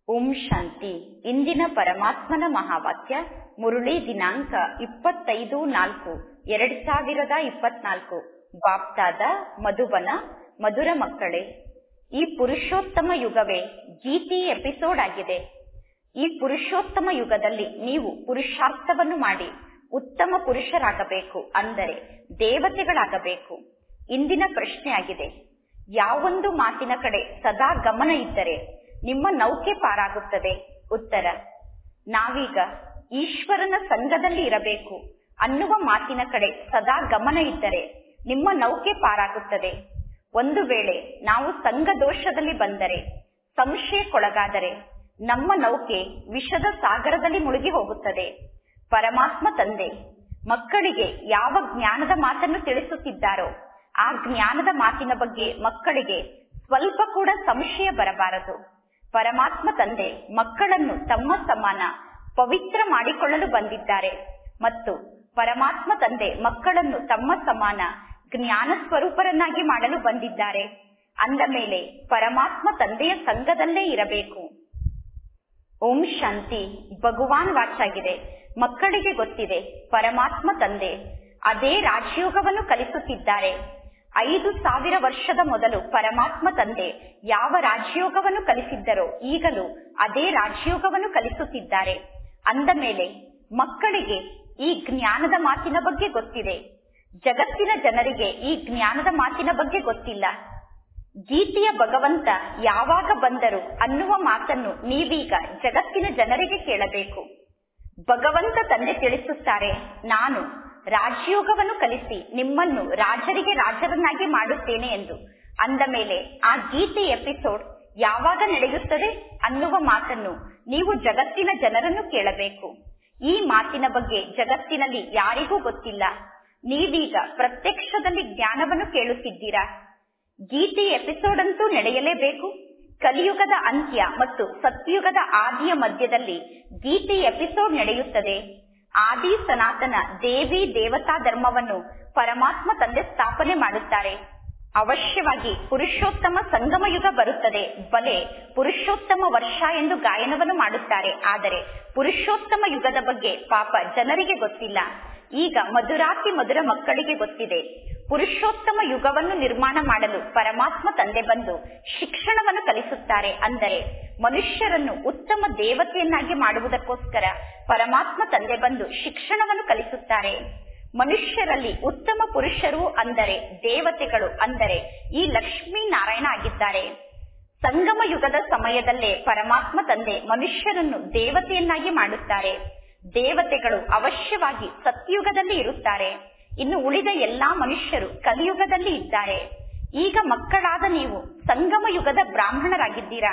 ಓಂ ಶಾಂತಿ ಇಂದಿನ ಪರಮಾತ್ಮನ ಮಹಾವಾಕ್ಯ ಮುರುಳಿ ದಿನಾಂಕ ಇಪ್ಪತ್ತೈದು ನಾಲ್ಕು ಎರಡ್ ಸಾವಿರದ ಇಪ್ಪತ್ನಾಲ್ಕು ಬಾಪ್ತಾದ ಮಧುಬನ ಮಧುರ ಮಕ್ಕಳೇ ಈ ಪುರುಷೋತ್ತಮ ಯುಗವೇ ಜಿಟಿ ಎಪಿಸೋಡ್ ಆಗಿದೆ ಈ ಪುರುಷೋತ್ತಮ ಯುಗದಲ್ಲಿ ನೀವು ಪುರುಷಾರ್ಥವನ್ನು ಮಾಡಿ ಉತ್ತಮ ಪುರುಷರಾಗಬೇಕು ಅಂದರೆ ದೇವತೆಗಳಾಗಬೇಕು ಇಂದಿನ ಪ್ರಶ್ನೆಯಾಗಿದೆ ಯಾವೊಂದು ಮಾತಿನ ಕಡೆ ಸದಾ ಗಮನ ಇದ್ದರೆ ನಿಮ್ಮ ನೌಕೆ ಪಾರಾಗುತ್ತದೆ ಉತ್ತರ ನಾವೀಗ ಈಶ್ವರನ ಸಂಘದಲ್ಲಿ ಇರಬೇಕು ಅನ್ನುವ ಮಾತಿನ ಕಡೆ ಸದಾ ಗಮನ ಇದ್ದರೆ ನಿಮ್ಮ ನೌಕೆ ಪಾರಾಗುತ್ತದೆ ಒಂದು ವೇಳೆ ನಾವು ಸಂಘ ದೋಷದಲ್ಲಿ ಬಂದರೆ ಸಂಶಯಕ್ಕೊಳಗಾದರೆ ನಮ್ಮ ನೌಕೆ ವಿಷದ ಸಾಗರದಲ್ಲಿ ಮುಳುಗಿ ಹೋಗುತ್ತದೆ ಪರಮಾತ್ಮ ತಂದೆ ಮಕ್ಕಳಿಗೆ ಯಾವ ಜ್ಞಾನದ ಮಾತನ್ನು ತಿಳಿಸುತ್ತಿದ್ದಾರೋ ಆ ಜ್ಞಾನದ ಮಾತಿನ ಬಗ್ಗೆ ಮಕ್ಕಳಿಗೆ ಸ್ವಲ್ಪ ಕೂಡ ಸಂಶಯ ಬರಬಾರದು ಪರಮಾತ್ಮ ತಂದೆ ಮಕ್ಕಳನ್ನು ತಮ್ಮ ಸಮಾನ ಪವಿತ್ರ ಮಾಡಿಕೊಳ್ಳಲು ಬಂದಿದ್ದಾರೆ ಮತ್ತು ಪರಮಾತ್ಮ ತಂದೆ ಮಕ್ಕಳನ್ನು ತಮ್ಮ ಸಮಾನ ಜ್ಞಾನ ಸ್ವರೂಪರನ್ನಾಗಿ ಮಾಡಲು ಬಂದಿದ್ದಾರೆ ಅಂದ ಮೇಲೆ ಪರಮಾತ್ಮ ತಂದೆಯ ಸಂಘದಲ್ಲೇ ಇರಬೇಕು ಓಂ ಶಾಂತಿ ಭಗವಾನ್ ವಾಚಾಗಿದೆ ಮಕ್ಕಳಿಗೆ ಗೊತ್ತಿದೆ ಪರಮಾತ್ಮ ತಂದೆ ಅದೇ ರಾಜಯೋಗವನ್ನು ಕಲಿಸುತ್ತಿದ್ದಾರೆ ಐದು ಸಾವಿರ ವರ್ಷದ ಮೊದಲು ಪರಮಾತ್ಮ ತಂದೆ ಯಾವ ರಾಜಯೋಗವನ್ನು ಕಲಿಸಿದ್ದರೋ ಈಗಲೂ ಅದೇ ರಾಜಯೋಗವನ್ನು ಕಲಿಸುತ್ತಿದ್ದಾರೆ ಅಂದ ಮೇಲೆ ಮಕ್ಕಳಿಗೆ ಈ ಜ್ಞಾನದ ಮಾತಿನ ಬಗ್ಗೆ ಗೊತ್ತಿದೆ ಜಗತ್ತಿನ ಜನರಿಗೆ ಈ ಜ್ಞಾನದ ಮಾತಿನ ಬಗ್ಗೆ ಗೊತ್ತಿಲ್ಲ ಗೀತೆಯ ಭಗವಂತ ಯಾವಾಗ ಬಂದರು ಅನ್ನುವ ಮಾತನ್ನು ನೀವೀಗ ಜಗತ್ತಿನ ಜನರಿಗೆ ಕೇಳಬೇಕು ಭಗವಂತ ತಂದೆ ತಿಳಿಸುತ್ತಾರೆ ನಾನು ರಾಜಯೋಗವನ್ನು ಕಲಿಸಿ ನಿಮ್ಮನ್ನು ರಾಜರಿಗೆ ರಾಜರನ್ನಾಗಿ ಮಾಡುತ್ತೇನೆ ಎಂದು ಅಂದ ಮೇಲೆ ಆ ಗೀತೆ ಎಪಿಸೋಡ್ ಯಾವಾಗ ನಡೆಯುತ್ತದೆ ಅನ್ನುವ ಮಾತನ್ನು ನೀವು ಜಗತ್ತಿನ ಜನರನ್ನು ಕೇಳಬೇಕು ಈ ಮಾತಿನ ಬಗ್ಗೆ ಜಗತ್ತಿನಲ್ಲಿ ಯಾರಿಗೂ ಗೊತ್ತಿಲ್ಲ ನೀವೀಗ ಪ್ರತ್ಯಕ್ಷದಲ್ಲಿ ಜ್ಞಾನವನ್ನು ಕೇಳುತ್ತಿದ್ದೀರಾ ಗೀತೆ ಎಪಿಸೋಡ್ ಅಂತೂ ನಡೆಯಲೇಬೇಕು ಕಲಿಯುಗದ ಅಂತ್ಯ ಮತ್ತು ಸತ್ಯುಗದ ಆದಿಯ ಮಧ್ಯದಲ್ಲಿ ಗೀತೆ ಎಪಿಸೋಡ್ ನಡೆಯುತ್ತದೆ ಆದಿ ಸನಾತನ ದೇವಿ ದೇವತಾ ಧರ್ಮವನ್ನು ಪರಮಾತ್ಮ ತಂದೆ ಸ್ಥಾಪನೆ ಮಾಡುತ್ತಾರೆ ಅವಶ್ಯವಾಗಿ ಪುರುಷೋತ್ತಮ ಸಂಗಮ ಯುಗ ಬರುತ್ತದೆ ಬಲೆ ಪುರುಷೋತ್ತಮ ವರ್ಷ ಎಂದು ಗಾಯನವನ್ನು ಮಾಡುತ್ತಾರೆ ಆದರೆ ಪುರುಷೋತ್ತಮ ಯುಗದ ಬಗ್ಗೆ ಪಾಪ ಜನರಿಗೆ ಗೊತ್ತಿಲ್ಲ ಈಗ ಮಧುರಾತಿ ಮಧುರ ಮಕ್ಕಳಿಗೆ ಗೊತ್ತಿದೆ ಪುರುಷೋತ್ತಮ ಯುಗವನ್ನು ನಿರ್ಮಾಣ ಮಾಡಲು ಪರಮಾತ್ಮ ತಂದೆ ಬಂದು ಶಿಕ್ಷಣವನ್ನು ಕಲಿಸುತ್ತಾರೆ ಅಂದರೆ ಮನುಷ್ಯರನ್ನು ಉತ್ತಮ ದೇವತೆಯನ್ನಾಗಿ ಮಾಡುವುದಕ್ಕೋಸ್ಕರ ಪರಮಾತ್ಮ ತಂದೆ ಬಂದು ಶಿಕ್ಷಣವನ್ನು ಕಲಿಸುತ್ತಾರೆ ಮನುಷ್ಯರಲ್ಲಿ ಉತ್ತಮ ಪುರುಷರು ಅಂದರೆ ದೇವತೆಗಳು ಅಂದರೆ ಈ ಲಕ್ಷ್ಮೀ ನಾರಾಯಣ ಆಗಿದ್ದಾರೆ ಸಂಗಮ ಯುಗದ ಸಮಯದಲ್ಲೇ ಪರಮಾತ್ಮ ತಂದೆ ಮನುಷ್ಯರನ್ನು ದೇವತೆಯನ್ನಾಗಿ ಮಾಡುತ್ತಾರೆ ದೇವತೆಗಳು ಅವಶ್ಯವಾಗಿ ಸತ್ಯುಗದಲ್ಲಿ ಇರುತ್ತಾರೆ ಇನ್ನು ಉಳಿದ ಎಲ್ಲಾ ಮನುಷ್ಯರು ಕಲಿಯುಗದಲ್ಲಿ ಇದ್ದಾರೆ ಈಗ ಮಕ್ಕಳಾದ ನೀವು ಸಂಗಮ ಯುಗದ ಬ್ರಾಹ್ಮಣರಾಗಿದ್ದೀರಾ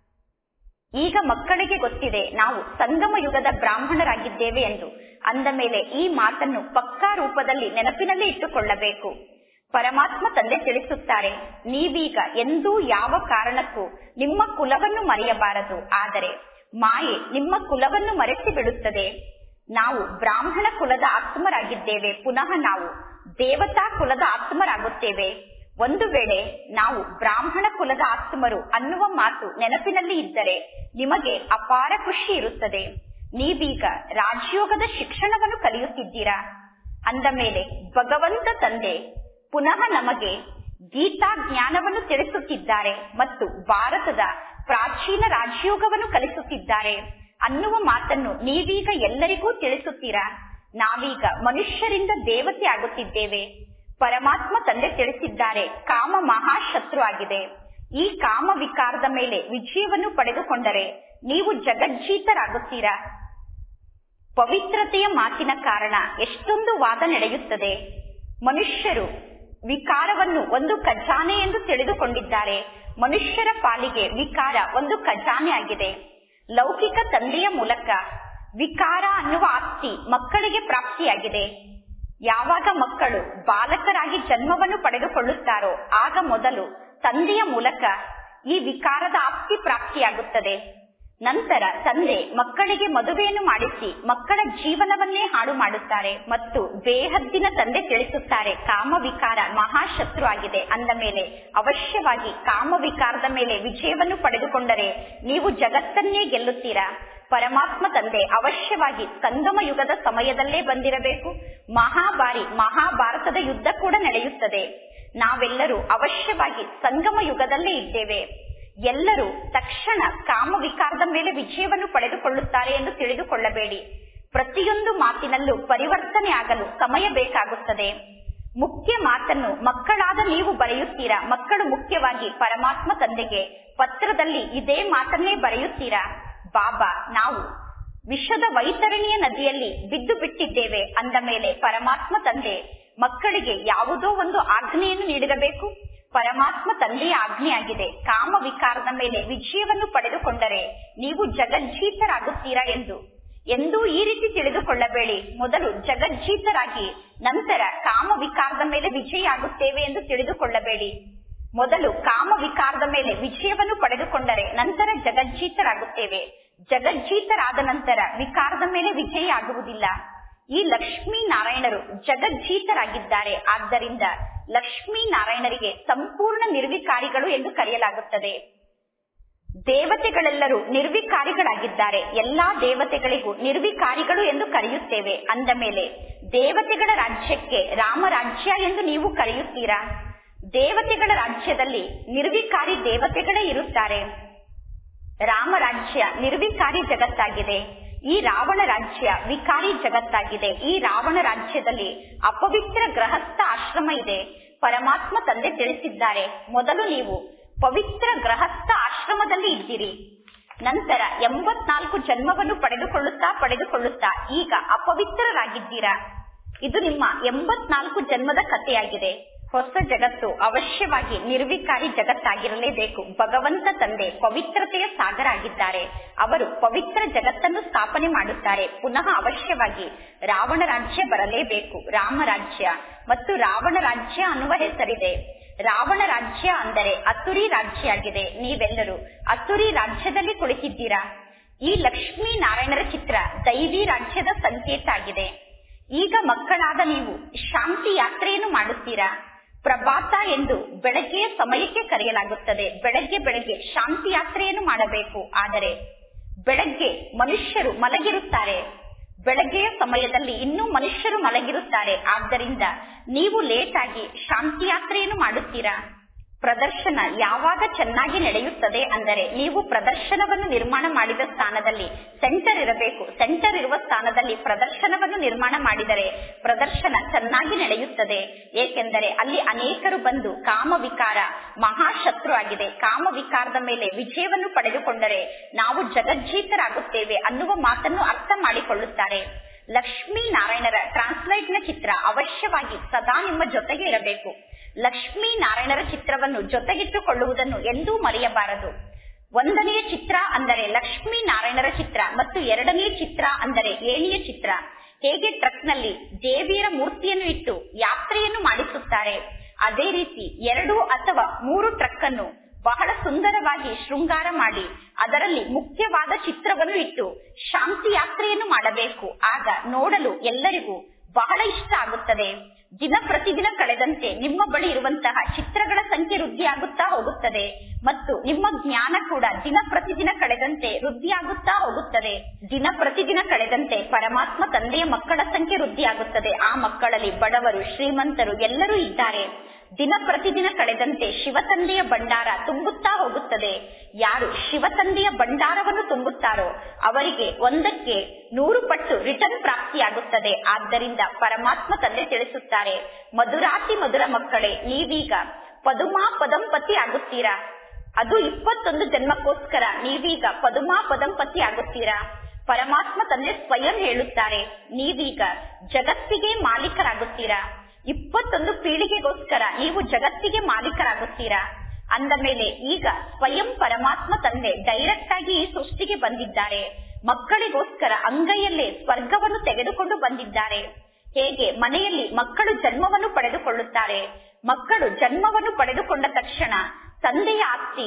ಈಗ ಮಕ್ಕಳಿಗೆ ಗೊತ್ತಿದೆ ನಾವು ಸಂಗಮ ಯುಗದ ಬ್ರಾಹ್ಮಣರಾಗಿದ್ದೇವೆ ಎಂದು ಅಂದ ಮೇಲೆ ಈ ಮಾತನ್ನು ಪಕ್ಕಾ ರೂಪದಲ್ಲಿ ನೆನಪಿನಲ್ಲಿ ಇಟ್ಟುಕೊಳ್ಳಬೇಕು ಪರಮಾತ್ಮ ತಂದೆ ತಿಳಿಸುತ್ತಾರೆ ನೀವೀಗ ಎಂದೂ ಯಾವ ಕಾರಣಕ್ಕೂ ನಿಮ್ಮ ಕುಲವನ್ನು ಮರೆಯಬಾರದು ಆದರೆ ಮಾಯೆ ನಿಮ್ಮ ಕುಲವನ್ನು ಮರೆಸಿ ಬಿಡುತ್ತದೆ ನಾವು ಬ್ರಾಹ್ಮಣ ಕುಲದ ಆತ್ಮರಾಗಿದ್ದೇವೆ ಪುನಃ ನಾವು ದೇವತಾ ಕುಲದ ಆತ್ಮರಾಗುತ್ತೇವೆ ಒಂದು ವೇಳೆ ನಾವು ಬ್ರಾಹ್ಮಣ ಕುಲದ ಆತ್ಮರು ಅನ್ನುವ ಮಾತು ನೆನಪಿನಲ್ಲಿ ಇದ್ದರೆ ನಿಮಗೆ ಅಪಾರ ಖುಷಿ ಇರುತ್ತದೆ ನೀವೀಗ ರಾಜಯೋಗದ ಶಿಕ್ಷಣವನ್ನು ಕಲಿಯುತ್ತಿದ್ದೀರಾ ಅಂದ ಮೇಲೆ ಭಗವಂತ ತಂದೆ ಪುನಃ ನಮಗೆ ಗೀತಾ ಜ್ಞಾನವನ್ನು ತಿಳಿಸುತ್ತಿದ್ದಾರೆ ಮತ್ತು ಭಾರತದ ಪ್ರಾಚೀನ ರಾಜಯೋಗವನ್ನು ಕಲಿಸುತ್ತಿದ್ದಾರೆ ಅನ್ನುವ ಮಾತನ್ನು ನೀವೀಗ ಎಲ್ಲರಿಗೂ ತಿಳಿಸುತ್ತೀರಾ ನಾವೀಗ ಮನುಷ್ಯರಿಂದ ದೇವತೆ ಆಗುತ್ತಿದ್ದೇವೆ ಪರಮಾತ್ಮ ತಂದೆ ತಿಳಿಸಿದ್ದಾರೆ ಕಾಮ ಮಹಾಶತ್ರು ಆಗಿದೆ ಈ ಕಾಮ ವಿಕಾರದ ಮೇಲೆ ವಿಜಯವನ್ನು ಪಡೆದುಕೊಂಡರೆ ನೀವು ಜಗಜ್ಜೀತರಾಗುತ್ತೀರಾ ಪವಿತ್ರತೆಯ ಮಾತಿನ ಕಾರಣ ಎಷ್ಟೊಂದು ವಾದ ನಡೆಯುತ್ತದೆ ಮನುಷ್ಯರು ವಿಕಾರವನ್ನು ಒಂದು ಖಜಾನೆ ಎಂದು ತಿಳಿದುಕೊಂಡಿದ್ದಾರೆ ಮನುಷ್ಯರ ಪಾಲಿಗೆ ವಿಕಾರ ಒಂದು ಖಜಾನೆ ಆಗಿದೆ ಲೌಕಿಕ ತಂದೆಯ ಮೂಲಕ ವಿಕಾರ ಅನ್ನುವ ಆಸ್ತಿ ಮಕ್ಕಳಿಗೆ ಪ್ರಾಪ್ತಿಯಾಗಿದೆ ಯಾವಾಗ ಮಕ್ಕಳು ಬಾಲಕರಾಗಿ ಜನ್ಮವನ್ನು ಪಡೆದುಕೊಳ್ಳುತ್ತಾರೋ ಆಗ ಮೊದಲು ತಂದೆಯ ಮೂಲಕ ಈ ವಿಕಾರದ ಆಸ್ತಿ ಪ್ರಾಪ್ತಿಯಾಗುತ್ತದೆ ನಂತರ ತಂದೆ ಮಕ್ಕಳಿಗೆ ಮದುವೆಯನ್ನು ಮಾಡಿಸಿ ಮಕ್ಕಳ ಜೀವನವನ್ನೇ ಹಾಳು ಮಾಡುತ್ತಾರೆ ಮತ್ತು ಬೇಹದ್ದಿನ ತಂದೆ ತಿಳಿಸುತ್ತಾರೆ ಕಾಮವಿಕಾರ ಮಹಾಶತ್ರು ಆಗಿದೆ ಅಂದ ಮೇಲೆ ಅವಶ್ಯವಾಗಿ ಕಾಮವಿಕಾರದ ಮೇಲೆ ವಿಜಯವನ್ನು ಪಡೆದುಕೊಂಡರೆ ನೀವು ಜಗತ್ತನ್ನೇ ಗೆಲ್ಲುತ್ತೀರಾ ಪರಮಾತ್ಮ ತಂದೆ ಅವಶ್ಯವಾಗಿ ಸಂಗಮ ಯುಗದ ಸಮಯದಲ್ಲೇ ಬಂದಿರಬೇಕು ಮಹಾಭಾರಿ ಮಹಾಭಾರತದ ಯುದ್ಧ ಕೂಡ ನಡೆಯುತ್ತದೆ ನಾವೆಲ್ಲರೂ ಅವಶ್ಯವಾಗಿ ಸಂಗಮ ಯುಗದಲ್ಲೇ ಇದ್ದೇವೆ ಎಲ್ಲರೂ ತಕ್ಷಣ ಕಾಮವಿಕಾರದ ಮೇಲೆ ವಿಜಯವನ್ನು ಪಡೆದುಕೊಳ್ಳುತ್ತಾರೆ ಎಂದು ತಿಳಿದುಕೊಳ್ಳಬೇಡಿ ಪ್ರತಿಯೊಂದು ಮಾತಿನಲ್ಲೂ ಪರಿವರ್ತನೆ ಆಗಲು ಸಮಯ ಬೇಕಾಗುತ್ತದೆ ಮುಖ್ಯ ಮಾತನ್ನು ಮಕ್ಕಳಾದ ನೀವು ಬರೆಯುತ್ತೀರಾ ಮಕ್ಕಳು ಮುಖ್ಯವಾಗಿ ಪರಮಾತ್ಮ ತಂದೆಗೆ ಪತ್ರದಲ್ಲಿ ಇದೇ ಮಾತನ್ನೇ ಬರೆಯುತ್ತೀರಾ ಬಾಬಾ ನಾವು ವಿಷದ ವೈತರಣಿಯ ನದಿಯಲ್ಲಿ ಬಿದ್ದು ಬಿಟ್ಟಿದ್ದೇವೆ ಅಂದ ಮೇಲೆ ಪರಮಾತ್ಮ ತಂದೆ ಮಕ್ಕಳಿಗೆ ಯಾವುದೋ ಒಂದು ಆಜ್ಞೆಯನ್ನು ನೀಡಿರಬೇಕು ಪರಮಾತ್ಮ ತಂದೆಯ ಆಜ್ಞೆಯಾಗಿದೆ ಕಾಮ ವಿಕಾರದ ಮೇಲೆ ವಿಜಯವನ್ನು ಪಡೆದುಕೊಂಡರೆ ನೀವು ಜಗಜ್ಜೀತರಾಗುತ್ತೀರಾ ಎಂದು ಎಂದೂ ಈ ರೀತಿ ತಿಳಿದುಕೊಳ್ಳಬೇಡಿ ಮೊದಲು ಜಗಜ್ಜೀತರಾಗಿ ನಂತರ ಕಾಮ ವಿಕಾರದ ಮೇಲೆ ವಿಜಯ ಆಗುತ್ತೇವೆ ಎಂದು ತಿಳಿದುಕೊಳ್ಳಬೇಡಿ ಮೊದಲು ಕಾಮ ವಿಕಾರದ ಮೇಲೆ ವಿಜಯವನ್ನು ಪಡೆದುಕೊಂಡರೆ ನಂತರ ಜಗಜ್ಜೀತರಾಗುತ್ತೇವೆ ಜಗಜ್ಜೀತರಾದ ನಂತರ ವಿಕಾರದ ಮೇಲೆ ವಿಜಯ ಆಗುವುದಿಲ್ಲ ಈ ಲಕ್ಷ್ಮೀ ನಾರಾಯಣರು ಜಗಜ್ಜೀತರಾಗಿದ್ದಾರೆ ಆದ್ದರಿಂದ ಲಕ್ಷ್ಮೀ ನಾರಾಯಣರಿಗೆ ಸಂಪೂರ್ಣ ನಿರ್ವಿಕಾರಿಗಳು ಎಂದು ಕರೆಯಲಾಗುತ್ತದೆ ದೇವತೆಗಳೆಲ್ಲರೂ ನಿರ್ವಿಕಾರಿಗಳಾಗಿದ್ದಾರೆ ಎಲ್ಲಾ ದೇವತೆಗಳಿಗೂ ನಿರ್ವಿಕಾರಿಗಳು ಎಂದು ಕರೆಯುತ್ತೇವೆ ಅಂದ ಮೇಲೆ ದೇವತೆಗಳ ರಾಜ್ಯಕ್ಕೆ ರಾಮರಾಜ್ಯ ಎಂದು ನೀವು ಕರೆಯುತ್ತೀರಾ ದೇವತೆಗಳ ರಾಜ್ಯದಲ್ಲಿ ನಿರ್ವಿಕಾರಿ ದೇವತೆಗಳೇ ಇರುತ್ತಾರೆ ರಾಮರಾಜ್ಯ ನಿರ್ವಿಕಾರಿ ಜಗತ್ತಾಗಿದೆ ಈ ರಾವಣ ರಾಜ್ಯ ವಿಕಾರಿ ಜಗತ್ತಾಗಿದೆ ಈ ರಾವಣ ರಾಜ್ಯದಲ್ಲಿ ಅಪವಿತ್ರ ಗೃಹಸ್ಥ ಆಶ್ರಮ ಇದೆ ಪರಮಾತ್ಮ ತಂದೆ ತಿಳಿಸಿದ್ದಾರೆ ಮೊದಲು ನೀವು ಪವಿತ್ರ ಗೃಹಸ್ಥ ಆಶ್ರಮದಲ್ಲಿ ಇದ್ದೀರಿ ನಂತರ ಎಂಬತ್ನಾಲ್ಕು ಜನ್ಮವನ್ನು ಪಡೆದುಕೊಳ್ಳುತ್ತಾ ಪಡೆದುಕೊಳ್ಳುತ್ತಾ ಈಗ ಅಪವಿತ್ರರಾಗಿದ್ದೀರಾ ಇದು ನಿಮ್ಮ ಎಂಬತ್ನಾಲ್ಕು ಜನ್ಮದ ಕಥೆಯಾಗಿದೆ ಹೊಸ ಜಗತ್ತು ಅವಶ್ಯವಾಗಿ ನಿರ್ವಿಕಾರಿ ಜಗತ್ತಾಗಿರಲೇಬೇಕು ಭಗವಂತ ತಂದೆ ಪವಿತ್ರತೆಯ ಸಾಗರ ಆಗಿದ್ದಾರೆ ಅವರು ಪವಿತ್ರ ಜಗತ್ತನ್ನು ಸ್ಥಾಪನೆ ಮಾಡುತ್ತಾರೆ ಪುನಃ ಅವಶ್ಯವಾಗಿ ರಾವಣ ರಾಜ್ಯ ಬರಲೇಬೇಕು ರಾಮ ರಾಜ್ಯ ಮತ್ತು ರಾವಣ ರಾಜ್ಯ ಅನ್ನುವ ಹೆಸರಿದೆ ರಾವಣ ರಾಜ್ಯ ಅಂದರೆ ಅಸುರಿ ರಾಜ್ಯ ಆಗಿದೆ ನೀವೆಲ್ಲರೂ ಅಸುರಿ ರಾಜ್ಯದಲ್ಲಿ ಕುಳಿತಿದ್ದೀರಾ ಈ ಲಕ್ಷ್ಮೀ ನಾರಾಯಣರ ಚಿತ್ರ ದೈವಿ ರಾಜ್ಯದ ಸಂಕೇತ ಆಗಿದೆ ಈಗ ಮಕ್ಕಳಾದ ನೀವು ಶಾಂತಿ ಯಾತ್ರೆಯನ್ನು ಮಾಡುತ್ತೀರಾ ಪ್ರಭಾತ ಎಂದು ಬೆಳಗ್ಗೆಯ ಸಮಯಕ್ಕೆ ಕರೆಯಲಾಗುತ್ತದೆ ಬೆಳಗ್ಗೆ ಬೆಳಗ್ಗೆ ಶಾಂತಿ ಯಾತ್ರೆಯನ್ನು ಮಾಡಬೇಕು ಆದರೆ ಬೆಳಗ್ಗೆ ಮನುಷ್ಯರು ಮಲಗಿರುತ್ತಾರೆ ಬೆಳಗ್ಗೆಯ ಸಮಯದಲ್ಲಿ ಇನ್ನೂ ಮನುಷ್ಯರು ಮಲಗಿರುತ್ತಾರೆ ಆದ್ದರಿಂದ ನೀವು ಲೇಟ್ ಆಗಿ ಶಾಂತಿ ಯಾತ್ರೆಯನ್ನು ಮಾಡುತ್ತೀರಾ ಪ್ರದರ್ಶನ ಯಾವಾಗ ಚೆನ್ನಾಗಿ ನಡೆಯುತ್ತದೆ ಅಂದರೆ ನೀವು ಪ್ರದರ್ಶನವನ್ನು ನಿರ್ಮಾಣ ಮಾಡಿದ ಸ್ಥಾನದಲ್ಲಿ ಸೆಂಟರ್ ಇರಬೇಕು ಸೆಂಟರ್ ಇರುವ ಸ್ಥಾನದಲ್ಲಿ ಪ್ರದರ್ಶನವನ್ನು ನಿರ್ಮಾಣ ಮಾಡಿದರೆ ಪ್ರದರ್ಶನ ಚೆನ್ನಾಗಿ ನಡೆಯುತ್ತದೆ ಏಕೆಂದರೆ ಅಲ್ಲಿ ಅನೇಕರು ಬಂದು ಕಾಮವಿಕಾರ ಮಹಾಶತ್ರು ಆಗಿದೆ ಕಾಮವಿಕಾರದ ಮೇಲೆ ವಿಜಯವನ್ನು ಪಡೆದುಕೊಂಡರೆ ನಾವು ಜಗಜ್ಜೀತರಾಗುತ್ತೇವೆ ಅನ್ನುವ ಮಾತನ್ನು ಅರ್ಥ ಮಾಡಿಕೊಳ್ಳುತ್ತಾರೆ ಲಕ್ಷ್ಮೀ ನಾರಾಯಣರ ಟ್ರಾನ್ಸ್ಲೇಟ್ ನ ಚಿತ್ರ ಅವಶ್ಯವಾಗಿ ಸದಾ ನಿಮ್ಮ ಜೊತೆಗೆ ಇರಬೇಕು ಲಕ್ಷ್ಮೀ ನಾರಾಯಣರ ಚಿತ್ರವನ್ನು ಜೊತೆಗಿಟ್ಟುಕೊಳ್ಳುವುದನ್ನು ಎಂದೂ ಮರೆಯಬಾರದು ಒಂದನೆಯ ಚಿತ್ರ ಅಂದರೆ ಲಕ್ಷ್ಮೀ ನಾರಾಯಣರ ಚಿತ್ರ ಮತ್ತು ಎರಡನೆಯ ಚಿತ್ರ ಅಂದರೆ ಏಣಿಯ ಚಿತ್ರ ಹೇಗೆ ಟ್ರಕ್ ನಲ್ಲಿ ದೇವಿಯರ ಮೂರ್ತಿಯನ್ನು ಇಟ್ಟು ಯಾತ್ರೆಯನ್ನು ಮಾಡಿಸುತ್ತಾರೆ ಅದೇ ರೀತಿ ಎರಡು ಅಥವಾ ಮೂರು ಟ್ರಕ್ ಅನ್ನು ಬಹಳ ಸುಂದರವಾಗಿ ಶೃಂಗಾರ ಮಾಡಿ ಅದರಲ್ಲಿ ಮುಖ್ಯವಾದ ಚಿತ್ರವನ್ನು ಇಟ್ಟು ಶಾಂತಿ ಯಾತ್ರೆಯನ್ನು ಮಾಡಬೇಕು ಆಗ ನೋಡಲು ಎಲ್ಲರಿಗೂ ಬಹಳ ಇಷ್ಟ ಆಗುತ್ತದೆ ದಿನ ಪ್ರತಿದಿನ ಕಳೆದಂತೆ ನಿಮ್ಮ ಬಳಿ ಇರುವಂತಹ ಚಿತ್ರಗಳ ಸಂಖ್ಯೆ ವೃದ್ಧಿಯಾಗುತ್ತಾ ಹೋಗುತ್ತದೆ ಮತ್ತು ನಿಮ್ಮ ಜ್ಞಾನ ಕೂಡ ದಿನ ಪ್ರತಿದಿನ ಕಳೆದಂತೆ ವೃದ್ಧಿಯಾಗುತ್ತಾ ಹೋಗುತ್ತದೆ ದಿನ ಪ್ರತಿದಿನ ಕಳೆದಂತೆ ಪರಮಾತ್ಮ ತಂದೆಯ ಮಕ್ಕಳ ಸಂಖ್ಯೆ ವೃದ್ಧಿಯಾಗುತ್ತದೆ ಆ ಮಕ್ಕಳಲ್ಲಿ ಬಡವರು ಶ್ರೀಮಂತರು ಎಲ್ಲರೂ ಇದ್ದಾರೆ ದಿನ ಪ್ರತಿದಿನ ಕಳೆದಂತೆ ಶಿವತಂದೆಯ ಭಂಡಾರ ತುಂಬುತ್ತಾ ಹೋಗುತ್ತದೆ ಯಾರು ಶಿವತಂದೆಯ ಭಂಡಾರವನ್ನು ತುಂಬುತ್ತಾರೋ ಅವರಿಗೆ ಒಂದಕ್ಕೆ ನೂರು ಪಟ್ಟು ರಿಟರ್ನ್ ಪ್ರಾಪ್ತಿಯಾಗುತ್ತದೆ ಆದ್ದರಿಂದ ಪರಮಾತ್ಮ ತಂದೆ ತಿಳಿಸುತ್ತಾರೆ ಮಧುರಾತಿ ಮಧುರ ಮಕ್ಕಳೇ ನೀವೀಗ ಪದುಮಾ ಪದಂಪತಿ ಆಗುತ್ತೀರಾ ಅದು ಇಪ್ಪತ್ತೊಂದು ಜನ್ಮಕ್ಕೋಸ್ಕರ ನೀವೀಗ ಪದುಮಾ ಪದಂಪತಿ ಆಗುತ್ತೀರಾ ಪರಮಾತ್ಮ ತಂದೆ ಸ್ವಯಂ ಹೇಳುತ್ತಾರೆ ನೀವೀಗ ಜಗತ್ತಿಗೆ ಮಾಲೀಕರಾಗುತ್ತೀರಾ ಇಪ್ಪತ್ತೊಂದು ಪೀಳಿಗೆಗೋಸ್ಕರ ನೀವು ಜಗತ್ತಿಗೆ ಮಾಲೀಕರಾಗುತ್ತೀರಾ ಅಂದ ಮೇಲೆ ಈಗ ಸ್ವಯಂ ಪರಮಾತ್ಮ ತಂದೆ ಡೈರೆಕ್ಟ್ ಆಗಿ ಈ ಸೃಷ್ಟಿಗೆ ಬಂದಿದ್ದಾರೆ ಮಕ್ಕಳಿಗೋಸ್ಕರ ಅಂಗೈಯಲ್ಲೇ ಸ್ವರ್ಗವನ್ನು ತೆಗೆದುಕೊಂಡು ಬಂದಿದ್ದಾರೆ ಹೇಗೆ ಮನೆಯಲ್ಲಿ ಮಕ್ಕಳು ಜನ್ಮವನ್ನು ಪಡೆದುಕೊಳ್ಳುತ್ತಾರೆ ಮಕ್ಕಳು ಜನ್ಮವನ್ನು ಪಡೆದುಕೊಂಡ ತಕ್ಷಣ ತಂದೆಯ ಆಸ್ತಿ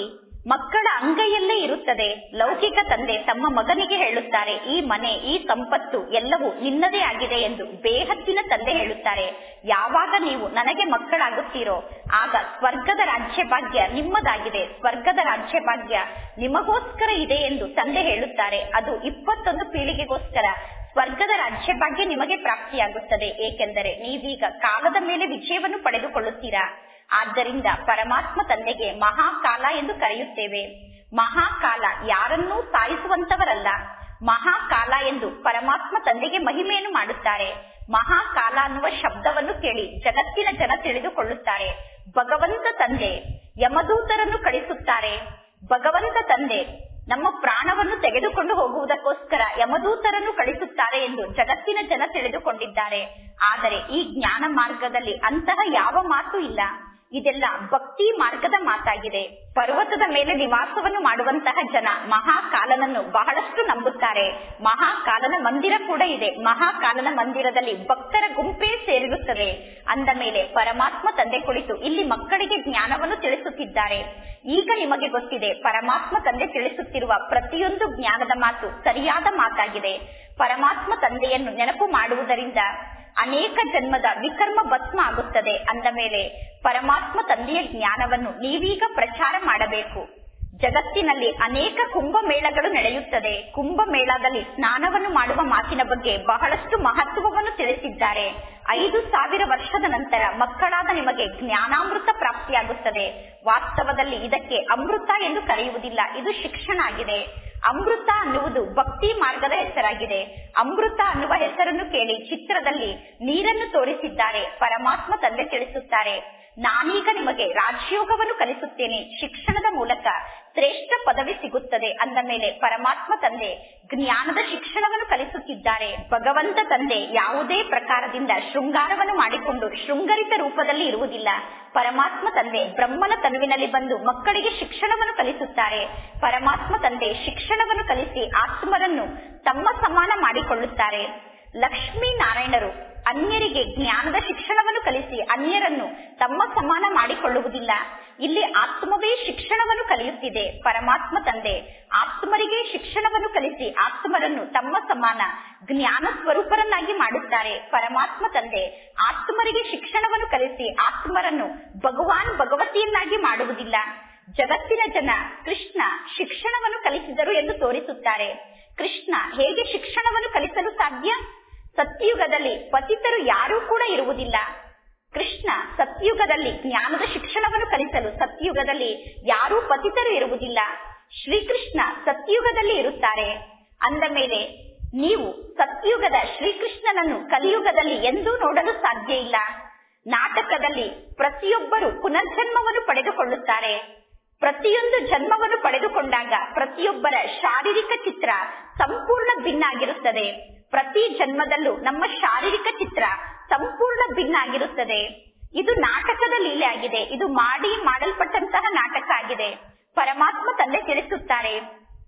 ಮಕ್ಕಳ ಅಂಗೈಯಲ್ಲೇ ಇರುತ್ತದೆ ಲೌಕಿಕ ತಂದೆ ತಮ್ಮ ಮಗನಿಗೆ ಹೇಳುತ್ತಾರೆ ಈ ಮನೆ ಈ ಸಂಪತ್ತು ಎಲ್ಲವೂ ನಿನ್ನದೇ ಆಗಿದೆ ಎಂದು ಬೇಹದ್ದಿನ ತಂದೆ ಹೇಳುತ್ತಾರೆ ಯಾವಾಗ ನೀವು ನನಗೆ ಮಕ್ಕಳಾಗುತ್ತೀರೋ ಆಗ ಸ್ವರ್ಗದ ರಾಜ್ಯ ಭಾಗ್ಯ ನಿಮ್ಮದಾಗಿದೆ ಸ್ವರ್ಗದ ರಾಜ್ಯ ಭಾಗ್ಯ ನಿಮಗೋಸ್ಕರ ಇದೆ ಎಂದು ತಂದೆ ಹೇಳುತ್ತಾರೆ ಅದು ಇಪ್ಪತ್ತೊಂದು ಪೀಳಿಗೆಗೋಸ್ಕರ ಸ್ವರ್ಗದ ರಾಜ್ಯ ಭಾಗ್ಯ ನಿಮಗೆ ಪ್ರಾಪ್ತಿಯಾಗುತ್ತದೆ ಏಕೆಂದರೆ ನೀವೀಗ ಕಾಲದ ಮೇಲೆ ವಿಜಯವನ್ನು ಪಡೆದುಕೊಳ್ಳುತ್ತೀರಾ ಆದ್ದರಿಂದ ಪರಮಾತ್ಮ ತಂದೆಗೆ ಮಹಾಕಾಲ ಎಂದು ಕರೆಯುತ್ತೇವೆ ಮಹಾಕಾಲ ಯಾರನ್ನೂ ಸಾಯಿಸುವಂತವರಲ್ಲ ಮಹಾಕಾಲ ಎಂದು ಪರಮಾತ್ಮ ತಂದೆಗೆ ಮಹಿಮೆಯನ್ನು ಮಾಡುತ್ತಾರೆ ಮಹಾಕಾಲ ಅನ್ನುವ ಶಬ್ದವನ್ನು ಕೇಳಿ ಜಗತ್ತಿನ ಜನ ತಿಳಿದುಕೊಳ್ಳುತ್ತಾರೆ ಭಗವಂತ ತಂದೆ ಯಮದೂತರನ್ನು ಕಳಿಸುತ್ತಾರೆ ಭಗವಂತ ತಂದೆ ನಮ್ಮ ಪ್ರಾಣವನ್ನು ತೆಗೆದುಕೊಂಡು ಹೋಗುವುದಕ್ಕೋಸ್ಕರ ಯಮದೂತರನ್ನು ಕಳಿಸುತ್ತಾರೆ ಎಂದು ಜಗತ್ತಿನ ಜನ ತಿಳಿದುಕೊಂಡಿದ್ದಾರೆ ಆದರೆ ಈ ಜ್ಞಾನ ಮಾರ್ಗದಲ್ಲಿ ಅಂತಹ ಯಾವ ಮಾತು ಇಲ್ಲ ಇದೆಲ್ಲ ಭಕ್ತಿ ಮಾರ್ಗದ ಮಾತಾಗಿದೆ ಪರ್ವತದ ಮೇಲೆ ನಿವಾಸವನ್ನು ಮಾಡುವಂತಹ ಜನ ಮಹಾಕಾಲನನ್ನು ಬಹಳಷ್ಟು ನಂಬುತ್ತಾರೆ ಮಹಾಕಾಲನ ಮಂದಿರ ಕೂಡ ಇದೆ ಮಹಾಕಾಲನ ಮಂದಿರದಲ್ಲಿ ಭಕ್ತರ ಗುಂಪೇ ಸೇರಿರುತ್ತದೆ ಅಂದ ಮೇಲೆ ಪರಮಾತ್ಮ ತಂದೆ ಕುಳಿತು ಇಲ್ಲಿ ಮಕ್ಕಳಿಗೆ ಜ್ಞಾನವನ್ನು ತಿಳಿಸುತ್ತಿದ್ದಾರೆ ಈಗ ನಿಮಗೆ ಗೊತ್ತಿದೆ ಪರಮಾತ್ಮ ತಂದೆ ತಿಳಿಸುತ್ತಿರುವ ಪ್ರತಿಯೊಂದು ಜ್ಞಾನದ ಮಾತು ಸರಿಯಾದ ಮಾತಾಗಿದೆ ಪರಮಾತ್ಮ ತಂದೆಯನ್ನು ನೆನಪು ಮಾಡುವುದರಿಂದ ಅನೇಕ ಜನ್ಮದ ವಿಕರ್ಮ ಭಸ್ಮ ಆಗುತ್ತದೆ ಅಂದ ಮೇಲೆ ಪರಮಾತ್ಮ ತಂದೆಯ ಜ್ಞಾನವನ್ನು ನೀವೀಗ ಪ್ರಚಾರ ಮಾಡಬೇಕು ಜಗತ್ತಿನಲ್ಲಿ ಅನೇಕ ಕುಂಭಮೇಳಗಳು ನಡೆಯುತ್ತದೆ ಕುಂಭಮೇಳದಲ್ಲಿ ಸ್ನಾನವನ್ನು ಮಾಡುವ ಮಾತಿನ ಬಗ್ಗೆ ಬಹಳಷ್ಟು ಮಹತ್ವವನ್ನು ತಿಳಿಸಿದ್ದಾರೆ ಐದು ಸಾವಿರ ವರ್ಷದ ನಂತರ ಮಕ್ಕಳಾದ ನಿಮಗೆ ಜ್ಞಾನಾಮೃತ ಪ್ರಾಪ್ತಿಯಾಗುತ್ತದೆ ವಾಸ್ತವದಲ್ಲಿ ಇದಕ್ಕೆ ಅಮೃತ ಎಂದು ಕರೆಯುವುದಿಲ್ಲ ಇದು ಶಿಕ್ಷಣ ಆಗಿದೆ ಅಮೃತ ಅನ್ನುವುದು ಭಕ್ತಿ ಮಾರ್ಗದ ಹೆಸರಾಗಿದೆ ಅಮೃತ ಅನ್ನುವ ಹೆಸರನ್ನು ಕೇಳಿ ಚಿತ್ರದಲ್ಲಿ ನೀರನ್ನು ತೋರಿಸಿದ್ದಾರೆ ಪರಮಾತ್ಮ ತಂದೆ ತಿಳಿಸುತ್ತಾರೆ ನಾನೀಗ ನಿಮಗೆ ರಾಜಯೋಗವನ್ನು ಕಲಿಸುತ್ತೇನೆ ಶಿಕ್ಷಣದ ಮೂಲಕ ಶ್ರೇಷ್ಠ ಪದವಿ ಸಿಗುತ್ತದೆ ಅಂದ ಮೇಲೆ ಪರಮಾತ್ಮ ತಂದೆ ಜ್ಞಾನದ ಶಿಕ್ಷಣವನ್ನು ಕಲಿಸುತ್ತಿದ್ದಾರೆ ಭಗವಂತ ತಂದೆ ಯಾವುದೇ ಪ್ರಕಾರದಿಂದ ಶೃಂಗಾರವನ್ನು ಮಾಡಿಕೊಂಡು ಶೃಂಗರಿತ ರೂಪದಲ್ಲಿ ಇರುವುದಿಲ್ಲ ಪರಮಾತ್ಮ ತಂದೆ ಬ್ರಹ್ಮನ ತನುವಿನಲ್ಲಿ ಬಂದು ಮಕ್ಕಳಿಗೆ ಶಿಕ್ಷಣವನ್ನು ಕಲಿಸುತ್ತಾರೆ ಪರಮಾತ್ಮ ತಂದೆ ಶಿಕ್ಷಣವನ್ನು ಕಲಿಸಿ ಆತ್ಮರನ್ನು ತಮ್ಮ ಸಮಾನ ಮಾಡಿಕೊಳ್ಳುತ್ತಾರೆ ಲಕ್ಷ್ಮೀ ನಾರಾಯಣರು ಅನ್ಯರಿಗೆ ಜ್ಞಾನದ ಶಿಕ್ಷಣವನ್ನು ಕಲಿಸಿ ಅನ್ಯರನ್ನು ತಮ್ಮ ಸಮಾನ ಮಾಡಿಕೊಳ್ಳುವುದಿಲ್ಲ ಇಲ್ಲಿ ಆತ್ಮವೇ ಶಿಕ್ಷಣವನ್ನು ಕಲಿಯುತ್ತಿದೆ ಪರಮಾತ್ಮ ತಂದೆ ಆತ್ಮರಿಗೆ ಶಿಕ್ಷಣವನ್ನು ಕಲಿಸಿ ಆತ್ಮರನ್ನು ತಮ್ಮ ಸಮಾನ ಜ್ಞಾನ ಸ್ವರೂಪರನ್ನಾಗಿ ಮಾಡುತ್ತಾರೆ ಪರಮಾತ್ಮ ತಂದೆ ಆತ್ಮರಿಗೆ ಶಿಕ್ಷಣವನ್ನು ಕಲಿಸಿ ಆತ್ಮರನ್ನು ಭಗವಾನ್ ಭಗವತಿಯನ್ನಾಗಿ ಮಾಡುವುದಿಲ್ಲ ಜಗತ್ತಿನ ಜನ ಕೃಷ್ಣ ಶಿಕ್ಷಣವನ್ನು ಕಲಿಸಿದರು ಎಂದು ತೋರಿಸುತ್ತಾರೆ ಕೃಷ್ಣ ಹೇಗೆ ಶಿಕ್ಷಣವನ್ನು ಕಲಿಸಲು ಸಾಧ್ಯ ಸತ್ಯುಗದಲ್ಲಿ ಪತಿತರು ಯಾರೂ ಕೂಡ ಇರುವುದಿಲ್ಲ ಕೃಷ್ಣ ಸತ್ಯುಗದಲ್ಲಿ ಜ್ಞಾನದ ಶಿಕ್ಷಣವನ್ನು ಕಲಿಸಲು ಸತ್ಯುಗದಲ್ಲಿ ಯಾರೂ ಪತಿತರು ಇರುವುದಿಲ್ಲ ಶ್ರೀಕೃಷ್ಣ ಸತ್ಯುಗದಲ್ಲಿ ಇರುತ್ತಾರೆ ಅಂದ ಮೇಲೆ ನೀವು ಸತ್ಯುಗದ ಶ್ರೀಕೃಷ್ಣನನ್ನು ಕಲಿಯುಗದಲ್ಲಿ ಎಂದೂ ನೋಡಲು ಸಾಧ್ಯ ಇಲ್ಲ ನಾಟಕದಲ್ಲಿ ಪ್ರತಿಯೊಬ್ಬರು ಪುನರ್ಜನ್ಮವನ್ನು ಪಡೆದುಕೊಳ್ಳುತ್ತಾರೆ ಪ್ರತಿಯೊಂದು ಜನ್ಮವನ್ನು ಪಡೆದುಕೊಂಡಾಗ ಪ್ರತಿಯೊಬ್ಬರ ಶಾರೀರಿಕ ಚಿತ್ರ ಸಂಪೂರ್ಣ ಭಿನ್ನ ಆಗಿರುತ್ತದೆ ಪ್ರತಿ ಜನ್ಮದಲ್ಲೂ ನಮ್ಮ ಶಾರೀರಿಕ ಚಿತ್ರ ಸಂಪೂರ್ಣ ಭಿನ್ನ ಆಗಿರುತ್ತದೆ ಇದು ನಾಟಕದ ಲೀಲೆ ಆಗಿದೆ ಇದು ಮಾಡಿ ಮಾಡಲ್ಪಟ್ಟಂತಹ ನಾಟಕ ಆಗಿದೆ ಪರಮಾತ್ಮ ತಂದೆ ತಿಳಿಸುತ್ತಾರೆ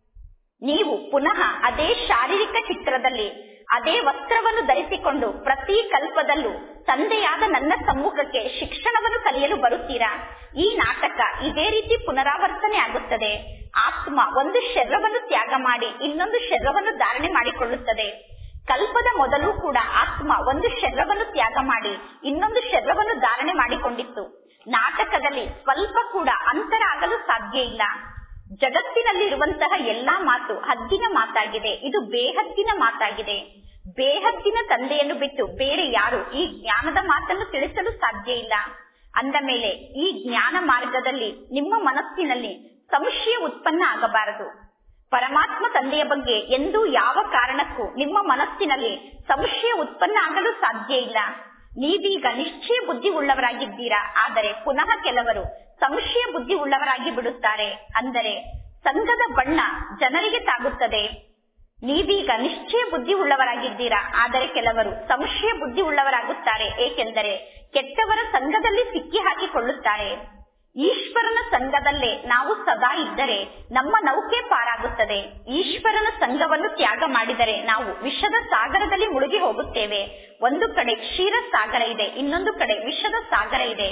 ನೀವು ಪುನಃ ಅದೇ ಶಾರೀರಿಕ ಚಿತ್ರದಲ್ಲಿ ಅದೇ ವಸ್ತ್ರವನ್ನು ಧರಿಸಿಕೊಂಡು ಪ್ರತಿ ಕಲ್ಪದಲ್ಲೂ ತಂದೆಯಾದ ನನ್ನ ಸಮ್ಮುಖಕ್ಕೆ ಶಿಕ್ಷಣವನ್ನು ಕಲಿಯಲು ಬರುತ್ತೀರಾ ಈ ನಾಟಕ ಇದೇ ರೀತಿ ಪುನರಾವರ್ತನೆ ಆಗುತ್ತದೆ ಆತ್ಮ ಒಂದು ಶರೀರವನ್ನು ತ್ಯಾಗ ಮಾಡಿ ಇನ್ನೊಂದು ಶರೀರವನ್ನು ಧಾರಣೆ ಮಾಡಿಕೊಳ್ಳುತ್ತದೆ ಕಲ್ಪದ ಮೊದಲು ಕೂಡ ಆತ್ಮ ಒಂದು ಶರೀರವನ್ನು ತ್ಯಾಗ ಮಾಡಿ ಇನ್ನೊಂದು ಶರೀರವನ್ನು ಧಾರಣೆ ಮಾಡಿಕೊಂಡಿತ್ತು ನಾಟಕದಲ್ಲಿ ಸ್ವಲ್ಪ ಕೂಡ ಅಂತರ ಆಗಲು ಸಾಧ್ಯ ಇಲ್ಲ ಜಗತ್ತಿನಲ್ಲಿ ಇರುವಂತಹ ಎಲ್ಲಾ ಮಾತು ಹದ್ದಿನ ಮಾತಾಗಿದೆ ಇದು ಬೇಹದ್ದಿನ ಮಾತಾಗಿದೆ ಬೇಹದ್ದಿನ ತಂದೆಯನ್ನು ಬಿಟ್ಟು ಬೇರೆ ಯಾರು ಈ ಜ್ಞಾನದ ಮಾತನ್ನು ತಿಳಿಸಲು ಸಾಧ್ಯ ಇಲ್ಲ ಅಂದ ಮೇಲೆ ಈ ಜ್ಞಾನ ಮಾರ್ಗದಲ್ಲಿ ನಿಮ್ಮ ಮನಸ್ಸಿನಲ್ಲಿ ಸಂಶಯ ಉತ್ಪನ್ನ ಆಗಬಾರದು ಪರಮಾತ್ಮ ತಂದೆಯ ಬಗ್ಗೆ ಎಂದೂ ಯಾವ ಕಾರಣಕ್ಕೂ ನಿಮ್ಮ ಮನಸ್ಸಿನಲ್ಲಿ ಸಂಶಯ ಉತ್ಪನ್ನ ಆಗಲು ಸಾಧ್ಯ ಇಲ್ಲ ನೀವೀಗ ನಿಶ್ಚಯ ಬುದ್ಧಿ ಉಳ್ಳವರಾಗಿದ್ದೀರಾ ಆದರೆ ಪುನಃ ಕೆಲವರು ಸಂಶಯ ಬುದ್ಧಿ ಉಳ್ಳವರಾಗಿ ಬಿಡುತ್ತಾರೆ ಅಂದರೆ ಸಂಘದ ಬಣ್ಣ ಜನರಿಗೆ ತಾಗುತ್ತದೆ ನೀವೀಗ ನಿಶ್ಚಯ ಬುದ್ಧಿ ಉಳ್ಳವರಾಗಿದ್ದೀರಾ ಆದರೆ ಕೆಲವರು ಸಂಶಯ ಬುದ್ಧಿ ಉಳ್ಳವರಾಗುತ್ತಾರೆ ಏಕೆಂದರೆ ಕೆಟ್ಟವರ ಸಂಘದಲ್ಲಿ ಸಿಕ್ಕಿ ಹಾಕಿಕೊಳ್ಳುತ್ತಾರೆ ಈಶ್ವರನ ಸಂಘದಲ್ಲೇ ನಾವು ಸದಾ ಇದ್ದರೆ ನಮ್ಮ ನೌಕೆ ಪಾರಾಗುತ್ತದೆ ಈಶ್ವರನ ಸಂಘವನ್ನು ತ್ಯಾಗ ಮಾಡಿದರೆ ನಾವು ವಿಷದ ಸಾಗರದಲ್ಲಿ ಮುಳುಗಿ ಹೋಗುತ್ತೇವೆ ಒಂದು ಕಡೆ ಕ್ಷೀರ ಸಾಗರ ಇದೆ ಇನ್ನೊಂದು ಕಡೆ ವಿಷದ ಸಾಗರ ಇದೆ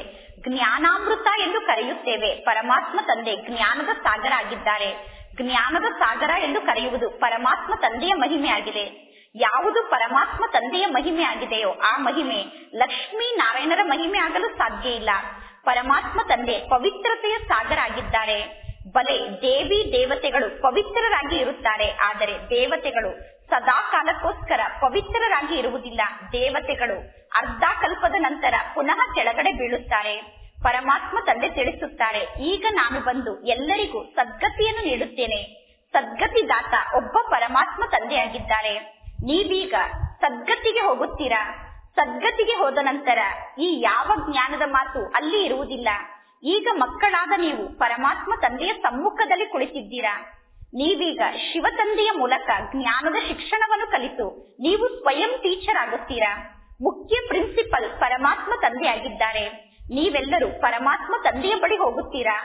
ಜ್ಞಾನಾಮೃತ ಎಂದು ಕರೆಯುತ್ತೇವೆ ಪರಮಾತ್ಮ ತಂದೆ ಜ್ಞಾನದ ಸಾಗರ ಆಗಿದ್ದಾರೆ ಜ್ಞಾನದ ಸಾಗರ ಎಂದು ಕರೆಯುವುದು ಪರಮಾತ್ಮ ತಂದೆಯ ಮಹಿಮೆಯಾಗಿದೆ ಯಾವುದು ಪರಮಾತ್ಮ ತಂದೆಯ ಮಹಿಮೆ ಆಗಿದೆಯೋ ಆ ಮಹಿಮೆ ಲಕ್ಷ್ಮೀ ನಾರಾಯಣರ ಮಹಿಮೆ ಆಗಲು ಸಾಧ್ಯ ಇಲ್ಲ ಪರಮಾತ್ಮ ತಂದೆ ಪವಿತ್ರತೆಯ ಸಾಗರ ಆಗಿದ್ದಾರೆ ಬಲೆ ದೇವಿ ದೇವತೆಗಳು ಪವಿತ್ರರಾಗಿ ಇರುತ್ತಾರೆ ಆದರೆ ದೇವತೆಗಳು ಸದಾ ಕಾಲಕ್ಕೋಸ್ಕರ ಪವಿತ್ರರಾಗಿ ಇರುವುದಿಲ್ಲ ದೇವತೆಗಳು ಅರ್ಧ ಕಲ್ಪದ ನಂತರ ಪುನಃ ಕೆಳಗಡೆ ಬೀಳುತ್ತಾರೆ ಪರಮಾತ್ಮ ತಂದೆ ತಿಳಿಸುತ್ತಾರೆ ಈಗ ನಾನು ಬಂದು ಎಲ್ಲರಿಗೂ ಸದ್ಗತಿಯನ್ನು ನೀಡುತ್ತೇನೆ ಸದ್ಗತಿ ದಾತ ಒಬ್ಬ ಪರಮಾತ್ಮ ತಂದೆಯಾಗಿದ್ದಾರೆ ನೀವೀಗ ಸದ್ಗತಿಗೆ ಹೋಗುತ್ತೀರಾ ಸದ್ಗತಿಗೆ ಹೋದ ನಂತರ ಈ ಯಾವ ಜ್ಞಾನದ ಮಾತು ಅಲ್ಲಿ ಇರುವುದಿಲ್ಲ ಈಗ ಮಕ್ಕಳಾದ ನೀವು ಪರಮಾತ್ಮ ತಂದೆಯ ಸಮ್ಮುಖದಲ್ಲಿ ಕುಳಿತಿದ್ದೀರಾ ನೀವೀಗ ಶಿವ ತಂದೆಯ ಮೂಲಕ ಜ್ಞಾನದ ಶಿಕ್ಷಣವನ್ನು ಕಲಿತು ನೀವು ಸ್ವಯಂ ಟೀಚರ್ ಆಗುತ್ತೀರಾ ಮುಖ್ಯ ಪ್ರಿನ್ಸಿಪಲ್ ಪರಮಾತ್ಮ ತಂದೆಯಾಗಿದ್ದಾರೆ ನೀವೆಲ್ಲರೂ ಪರಮಾತ್ಮ ತಂದೆಯ ಬಳಿ ಹೋಗುತ್ತೀರಾ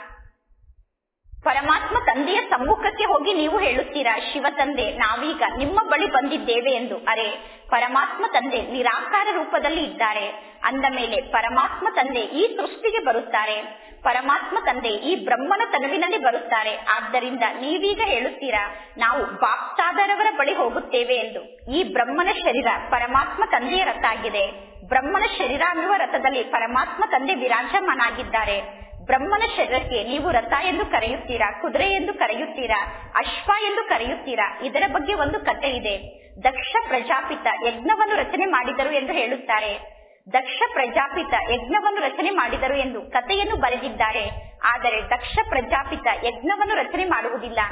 ಪರಮಾತ್ಮ ತಂದೆಯ ಸಮ್ಮುಖಕ್ಕೆ ಹೋಗಿ ನೀವು ಹೇಳುತ್ತೀರಾ ಶಿವ ತಂದೆ ನಾವೀಗ ನಿಮ್ಮ ಬಳಿ ಬಂದಿದ್ದೇವೆ ಎಂದು ಅರೆ ಪರಮಾತ್ಮ ತಂದೆ ನಿರಾಕಾರ ರೂಪದಲ್ಲಿ ಇದ್ದಾರೆ ಅಂದ ಮೇಲೆ ಪರಮಾತ್ಮ ತಂದೆ ಈ ಸೃಷ್ಟಿಗೆ ಬರುತ್ತಾರೆ ಪರಮಾತ್ಮ ತಂದೆ ಈ ಬ್ರಹ್ಮನ ತನುವಿನಲ್ಲಿ ಬರುತ್ತಾರೆ ಆದ್ದರಿಂದ ನೀವೀಗ ಹೇಳುತ್ತೀರಾ ನಾವು ಬಾಪ್ತಾದರವರ ಬಳಿ ಹೋಗುತ್ತೇವೆ ಎಂದು ಈ ಬ್ರಹ್ಮನ ಶರೀರ ಪರಮಾತ್ಮ ತಂದೆಯ ರಥ ಆಗಿದೆ ಬ್ರಹ್ಮನ ಶರೀರ ಅನ್ನುವ ರಥದಲ್ಲಿ ಪರಮಾತ್ಮ ತಂದೆ ವಿರಾಜಮಾನಾಗಿದ್ದಾರೆ ಬ್ರಹ್ಮನ ಶರೀರಕ್ಕೆ ನೀವು ರಥ ಎಂದು ಕರೆಯುತ್ತೀರಾ ಕುದುರೆ ಎಂದು ಕರೆಯುತ್ತೀರಾ ಅಶ್ವ ಎಂದು ಕರೆಯುತ್ತೀರಾ ಇದರ ಬಗ್ಗೆ ಒಂದು ಕಥೆ ಇದೆ ದಕ್ಷ ಪ್ರಜಾಪಿತ ಯಜ್ಞವನ್ನು ರಚನೆ ಮಾಡಿದರು ಎಂದು ಹೇಳುತ್ತಾರೆ ದಕ್ಷ ಪ್ರಜಾಪಿತ ಯಜ್ಞವನ್ನು ರಚನೆ ಮಾಡಿದರು ಎಂದು ಕಥೆಯನ್ನು ಬರೆದಿದ್ದಾರೆ ಆದರೆ ದಕ್ಷ ಪ್ರಜಾಪಿತ ಯಜ್ಞವನ್ನು ರಚನೆ ಮಾಡುವುದಿಲ್ಲ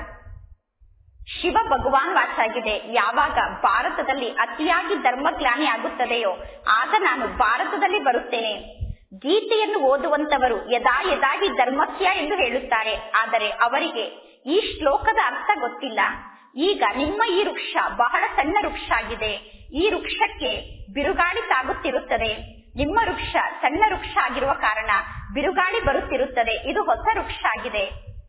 ಶಿವ ಭಗವಾನ್ ವಾಚಾಗಿದೆ ಯಾವಾಗ ಭಾರತದಲ್ಲಿ ಅತಿಯಾಗಿ ಧರ್ಮಗ್ಲಾನಿ ಆಗುತ್ತದೆಯೋ ಆಗ ನಾನು ಭಾರತದಲ್ಲಿ ಬರುತ್ತೇನೆ ಗೀತೆಯನ್ನು ಓದುವಂತವರು ಯದಾ ಯದಾಗಿ ಧರ್ಮಸ್ಯ ಎಂದು ಹೇಳುತ್ತಾರೆ ಆದರೆ ಅವರಿಗೆ ಈ ಶ್ಲೋಕದ ಅರ್ಥ ಗೊತ್ತಿಲ್ಲ ಈಗ ನಿಮ್ಮ ಈ ವೃಕ್ಷ ಬಹಳ ಸಣ್ಣ ವೃಕ್ಷ ಆಗಿದೆ ಈ ವೃಕ್ಷಕ್ಕೆ ಬಿರುಗಾಳಿ ತಾಗುತ್ತಿರುತ್ತದೆ ನಿಮ್ಮ ವೃಕ್ಷ ಸಣ್ಣ ವೃಕ್ಷ ಆಗಿರುವ ಕಾರಣ ಬಿರುಗಾಳಿ ಬರುತ್ತಿರುತ್ತದೆ ಇದು ಹೊಸ ವೃಕ್ಷ ಆಗಿದೆ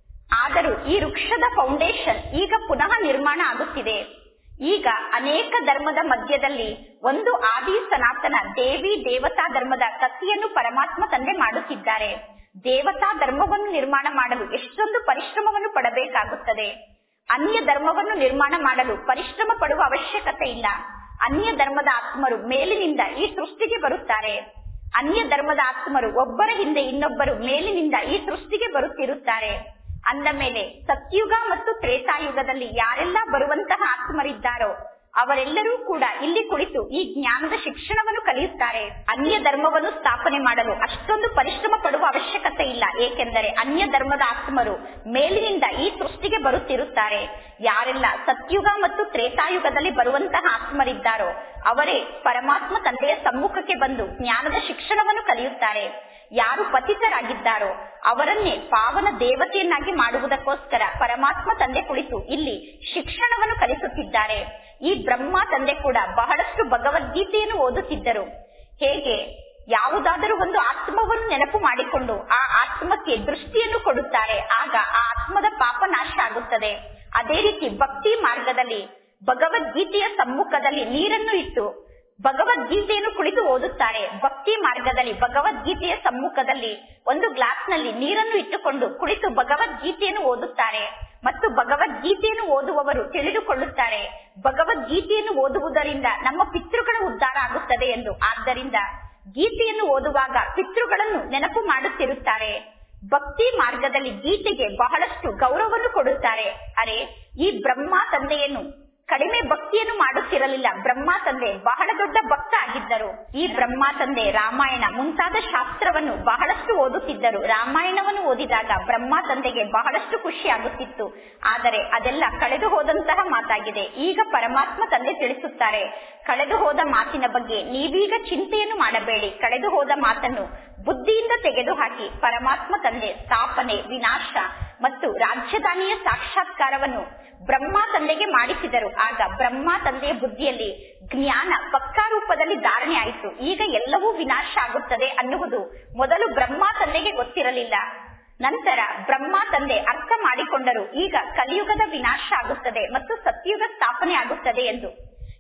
ಆದರೂ ಈ ವೃಕ್ಷದ ಫೌಂಡೇಶನ್ ಈಗ ಪುನಃ ನಿರ್ಮಾಣ ಆಗುತ್ತಿದೆ ಈಗ ಅನೇಕ ಧರ್ಮದ ಮಧ್ಯದಲ್ಲಿ ಒಂದು ಆದಿ ಸನಾತನ ದೇವಿ ದೇವತಾ ಧರ್ಮದ ಕಥೆಯನ್ನು ಪರಮಾತ್ಮ ತಂದೆ ಮಾಡುತ್ತಿದ್ದಾರೆ ದೇವತಾ ಧರ್ಮವನ್ನು ನಿರ್ಮಾಣ ಮಾಡಲು ಎಷ್ಟೊಂದು ಪರಿಶ್ರಮವನ್ನು ಪಡಬೇಕಾಗುತ್ತದೆ ಅನ್ಯ ಧರ್ಮವನ್ನು ನಿರ್ಮಾಣ ಮಾಡಲು ಪರಿಶ್ರಮ ಪಡುವ ಅವಶ್ಯಕತೆ ಇಲ್ಲ ಅನ್ಯ ಧರ್ಮದ ಆತ್ಮರು ಮೇಲಿನಿಂದ ಈ ಸೃಷ್ಟಿಗೆ ಬರುತ್ತಾರೆ ಅನ್ಯ ಧರ್ಮದ ಆತ್ಮರು ಒಬ್ಬರ ಹಿಂದೆ ಇನ್ನೊಬ್ಬರು ಮೇಲಿನಿಂದ ಈ ಸೃಷ್ಟಿಗೆ ಬರುತ್ತಿರುತ್ತಾರೆ ಅಂದ ಮೇಲೆ ಸತ್ಯುಗ ಮತ್ತು ತ್ರೇತಾಯುಗದಲ್ಲಿ ಯಾರೆಲ್ಲ ಬರುವಂತಹ ಆತ್ಮರಿದ್ದಾರೋ ಅವರೆಲ್ಲರೂ ಕೂಡ ಇಲ್ಲಿ ಕುಳಿತು ಈ ಜ್ಞಾನದ ಶಿಕ್ಷಣವನ್ನು ಕಲಿಯುತ್ತಾರೆ ಅನ್ಯ ಧರ್ಮವನ್ನು ಸ್ಥಾಪನೆ ಮಾಡಲು ಅಷ್ಟೊಂದು ಪರಿಶ್ರಮ ಪಡುವ ಅವಶ್ಯಕತೆ ಇಲ್ಲ ಏಕೆಂದರೆ ಅನ್ಯ ಧರ್ಮದ ಆತ್ಮರು ಮೇಲಿನಿಂದ ಈ ಸೃಷ್ಟಿಗೆ ಬರುತ್ತಿರುತ್ತಾರೆ ಯಾರೆಲ್ಲ ಸತ್ಯುಗ ಮತ್ತು ತ್ರೇತಾಯುಗದಲ್ಲಿ ಬರುವಂತಹ ಆತ್ಮರಿದ್ದಾರೋ ಅವರೇ ಪರಮಾತ್ಮ ತಂದೆಯ ಸಮ್ಮುಖಕ್ಕೆ ಬಂದು ಜ್ಞಾನದ ಶಿಕ್ಷಣವನ್ನು ಕಲಿಯುತ್ತಾರೆ ಯಾರು ಪತಿತರಾಗಿದ್ದಾರೋ ಅವರನ್ನೇ ಪಾವನ ದೇವತೆಯನ್ನಾಗಿ ಮಾಡುವುದಕ್ಕೋಸ್ಕರ ಪರಮಾತ್ಮ ತಂದೆ ಕುಳಿತು ಇಲ್ಲಿ ಶಿಕ್ಷಣವನ್ನು ಕಲಿಸುತ್ತಿದ್ದಾರೆ ಈ ಬ್ರಹ್ಮ ತಂದೆ ಕೂಡ ಬಹಳಷ್ಟು ಭಗವದ್ಗೀತೆಯನ್ನು ಓದುತ್ತಿದ್ದರು ಹೇಗೆ ಯಾವುದಾದರೂ ಒಂದು ಆತ್ಮವನ್ನು ನೆನಪು ಮಾಡಿಕೊಂಡು ಆ ಆತ್ಮಕ್ಕೆ ದೃಷ್ಟಿಯನ್ನು ಕೊಡುತ್ತಾರೆ ಆಗ ಆ ಆತ್ಮದ ಪಾಪ ನಾಶ ಆಗುತ್ತದೆ ಅದೇ ರೀತಿ ಭಕ್ತಿ ಮಾರ್ಗದಲ್ಲಿ ಭಗವದ್ಗೀತೆಯ ಸಮ್ಮುಖದಲ್ಲಿ ನೀರನ್ನು ಇಟ್ಟು ಭಗವದ್ಗೀತೆಯನ್ನು ಕುಳಿತು ಓದುತ್ತಾರೆ ಭಕ್ತಿ ಮಾರ್ಗದಲ್ಲಿ ಭಗವದ್ಗೀತೆಯ ಸಮ್ಮುಖದಲ್ಲಿ ಒಂದು ಗ್ಲಾಸ್ ನಲ್ಲಿ ನೀರನ್ನು ಇಟ್ಟುಕೊಂಡು ಕುಳಿತು ಭಗವದ್ಗೀತೆಯನ್ನು ಓದುತ್ತಾರೆ ಮತ್ತು ಭಗವದ್ಗೀತೆಯನ್ನು ಓದುವವರು ತಿಳಿದುಕೊಳ್ಳುತ್ತಾರೆ ಭಗವದ್ಗೀತೆಯನ್ನು ಓದುವುದರಿಂದ ನಮ್ಮ ಪಿತೃಗಳ ಉದ್ಧಾರ ಆಗುತ್ತದೆ ಎಂದು ಆದ್ದರಿಂದ ಗೀತೆಯನ್ನು ಓದುವಾಗ ಪಿತೃಗಳನ್ನು ನೆನಪು ಮಾಡುತ್ತಿರುತ್ತಾರೆ ಭಕ್ತಿ ಮಾರ್ಗದಲ್ಲಿ ಗೀತೆಗೆ ಬಹಳಷ್ಟು ಗೌರವವನ್ನು ಕೊಡುತ್ತಾರೆ ಅರೆ ಈ ಬ್ರಹ್ಮ ತಂದೆಯನ್ನು ಕಡಿಮೆ ಭಕ್ತಿಯನ್ನು ಮಾಡುತ್ತಿರಲಿಲ್ಲ ಬ್ರಹ್ಮ ತಂದೆ ಬಹಳ ದೊಡ್ಡ ಭಕ್ತ ಆಗಿದ್ದರು ಈ ಬ್ರಹ್ಮ ತಂದೆ ರಾಮಾಯಣ ಮುಂತಾದ ಶಾಸ್ತ್ರವನ್ನು ಬಹಳಷ್ಟು ಓದುತ್ತಿದ್ದರು ರಾಮಾಯಣವನ್ನು ಓದಿದಾಗ ಬ್ರಹ್ಮ ತಂದೆಗೆ ಬಹಳಷ್ಟು ಖುಷಿ ಆಗುತ್ತಿತ್ತು ಆದರೆ ಅದೆಲ್ಲ ಕಳೆದು ಹೋದಂತಹ ಮಾತಾಗಿದೆ ಈಗ ಪರಮಾತ್ಮ ತಂದೆ ತಿಳಿಸುತ್ತಾರೆ ಕಳೆದು ಹೋದ ಮಾತಿನ ಬಗ್ಗೆ ನೀವೀಗ ಚಿಂತೆಯನ್ನು ಮಾಡಬೇಡಿ ಕಳೆದು ಹೋದ ಮಾತನ್ನು ಬುದ್ಧಿಯಿಂದ ತೆಗೆದುಹಾಕಿ ಪರಮಾತ್ಮ ತಂದೆ ಸ್ಥಾಪನೆ ವಿನಾಶ ಮತ್ತು ರಾಜಧಾನಿಯ ಸಾಕ್ಷಾತ್ಕಾರವನ್ನು ಬ್ರಹ್ಮ ತಂದೆಗೆ ಮಾಡಿಸಿದರು ಆಗ ಬ್ರಹ್ಮ ತಂದೆಯ ಬುದ್ಧಿಯಲ್ಲಿ ಜ್ಞಾನ ಪಕ್ಕಾ ರೂಪದಲ್ಲಿ ಧಾರಣೆ ಆಯಿತು ಈಗ ಎಲ್ಲವೂ ವಿನಾಶ ಆಗುತ್ತದೆ ಅನ್ನುವುದು ಮೊದಲು ಬ್ರಹ್ಮ ತಂದೆಗೆ ಗೊತ್ತಿರಲಿಲ್ಲ ನಂತರ ಬ್ರಹ್ಮ ತಂದೆ ಅರ್ಥ ಮಾಡಿಕೊಂಡರು ಈಗ ಕಲಿಯುಗದ ವಿನಾಶ ಆಗುತ್ತದೆ ಮತ್ತು ಸತ್ಯುಗ ಸ್ಥಾಪನೆ ಆಗುತ್ತದೆ ಎಂದು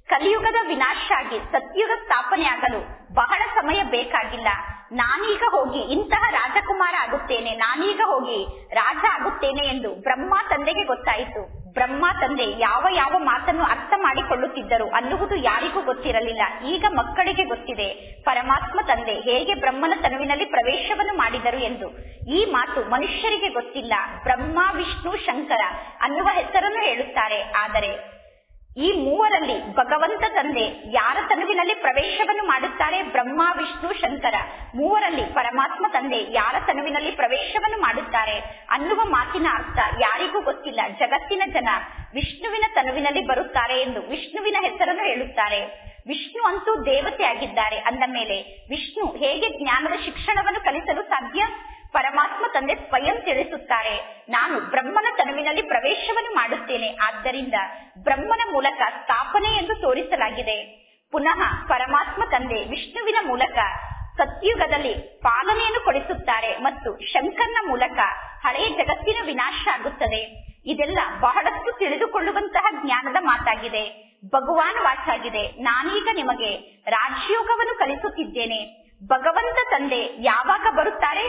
ಕಲಿಯುಗದ ವಿನಾಶ ಆಗಿ ಸತ್ಯುಗ ಸ್ಥಾಪನೆ ಆಗಲು ಬಹಳ ಸಮಯ ಬೇಕಾಗಿಲ್ಲ ನಾನೀಗ ಹೋಗಿ ಇಂತಹ ರಾಜಕುಮಾರ ಆಗುತ್ತೇನೆ ನಾನೀಗ ಹೋಗಿ ರಾಜ ಆಗುತ್ತೇನೆ ಎಂದು ಬ್ರಹ್ಮ ತಂದೆಗೆ ಗೊತ್ತಾಯಿತು ಬ್ರಹ್ಮ ತಂದೆ ಯಾವ ಯಾವ ಮಾತನ್ನು ಅರ್ಥ ಮಾಡಿಕೊಳ್ಳುತ್ತಿದ್ದರು ಅನ್ನುವುದು ಯಾರಿಗೂ ಗೊತ್ತಿರಲಿಲ್ಲ ಈಗ ಮಕ್ಕಳಿಗೆ ಗೊತ್ತಿದೆ ಪರಮಾತ್ಮ ತಂದೆ ಹೇಗೆ ಬ್ರಹ್ಮನ ತನುವಿನಲ್ಲಿ ಪ್ರವೇಶವನ್ನು ಮಾಡಿದರು ಎಂದು ಈ ಮಾತು ಮನುಷ್ಯರಿಗೆ ಗೊತ್ತಿಲ್ಲ ಬ್ರಹ್ಮ ವಿಷ್ಣು ಶಂಕರ ಅನ್ನುವ ಹೆಸರನ್ನು ಹೇಳುತ್ತಾರೆ ಆದರೆ ಈ ಮೂವರಲ್ಲಿ ಭಗವಂತ ತಂದೆ ಯಾರ ತನುವಿನಲ್ಲಿ ಪ್ರವೇಶವನ್ನು ಮಾಡುತ್ತಾರೆ ಬ್ರಹ್ಮ ವಿಷ್ಣು ಶಂಕರ ಮೂವರಲ್ಲಿ ಪರಮಾತ್ಮ ತಂದೆ ಯಾರ ತನುವಿನಲ್ಲಿ ಪ್ರವೇಶವನ್ನು ಮಾಡುತ್ತಾರೆ ಅನ್ನುವ ಮಾತಿನ ಅರ್ಥ ಯಾರಿಗೂ ಗೊತ್ತಿಲ್ಲ ಜಗತ್ತಿನ ಜನ ವಿಷ್ಣುವಿನ ತನುವಿನಲ್ಲಿ ಬರುತ್ತಾರೆ ಎಂದು ವಿಷ್ಣುವಿನ ಹೆಸರನ್ನು ಹೇಳುತ್ತಾರೆ ವಿಷ್ಣು ಅಂತೂ ದೇವತೆ ಆಗಿದ್ದಾರೆ ಅಂದ ಮೇಲೆ ವಿಷ್ಣು ಹೇಗೆ ಜ್ಞಾನದ ಶಿಕ್ಷಣವನ್ನು ಕಲಿಸಲು ಸಾಧ್ಯ ಪರಮಾತ್ಮ ತಂದೆ ಸ್ವಯಂ ತಿಳಿಸುತ್ತಾರೆ ನಾನು ಬ್ರಹ್ಮನ ತನುವಿನಲ್ಲಿ ಪ್ರವೇಶವನ್ನು ಮಾಡುತ್ತೇನೆ ಆದ್ದರಿಂದ ಬ್ರಹ್ಮನ ಮೂಲಕ ಸ್ಥಾಪನೆ ಎಂದು ತೋರಿಸಲಾಗಿದೆ ಪುನಃ ಪರಮಾತ್ಮ ತಂದೆ ವಿಷ್ಣುವಿನ ಮೂಲಕ ಸತ್ಯುಗದಲ್ಲಿ ಪಾಲನೆಯನ್ನು ಕೊಡಿಸುತ್ತಾರೆ ಮತ್ತು ಶಂಕರ್ನ ಮೂಲಕ ಹಳೆಯ ಜಗತ್ತಿನ ವಿನಾಶ ಆಗುತ್ತದೆ ಇದೆಲ್ಲ ಬಹಳಷ್ಟು ತಿಳಿದುಕೊಳ್ಳುವಂತಹ ಜ್ಞಾನದ ಮಾತಾಗಿದೆ ಭಗವಾನ್ ವಾಚಾಗಿದೆ ನಾನೀಗ ನಿಮಗೆ ರಾಜಯೋಗವನ್ನು ಕಲಿಸುತ್ತಿದ್ದೇನೆ ಭಗವಂತ ತಂದೆ ಯಾವಾಗ ಬರುತ್ತಾರೆ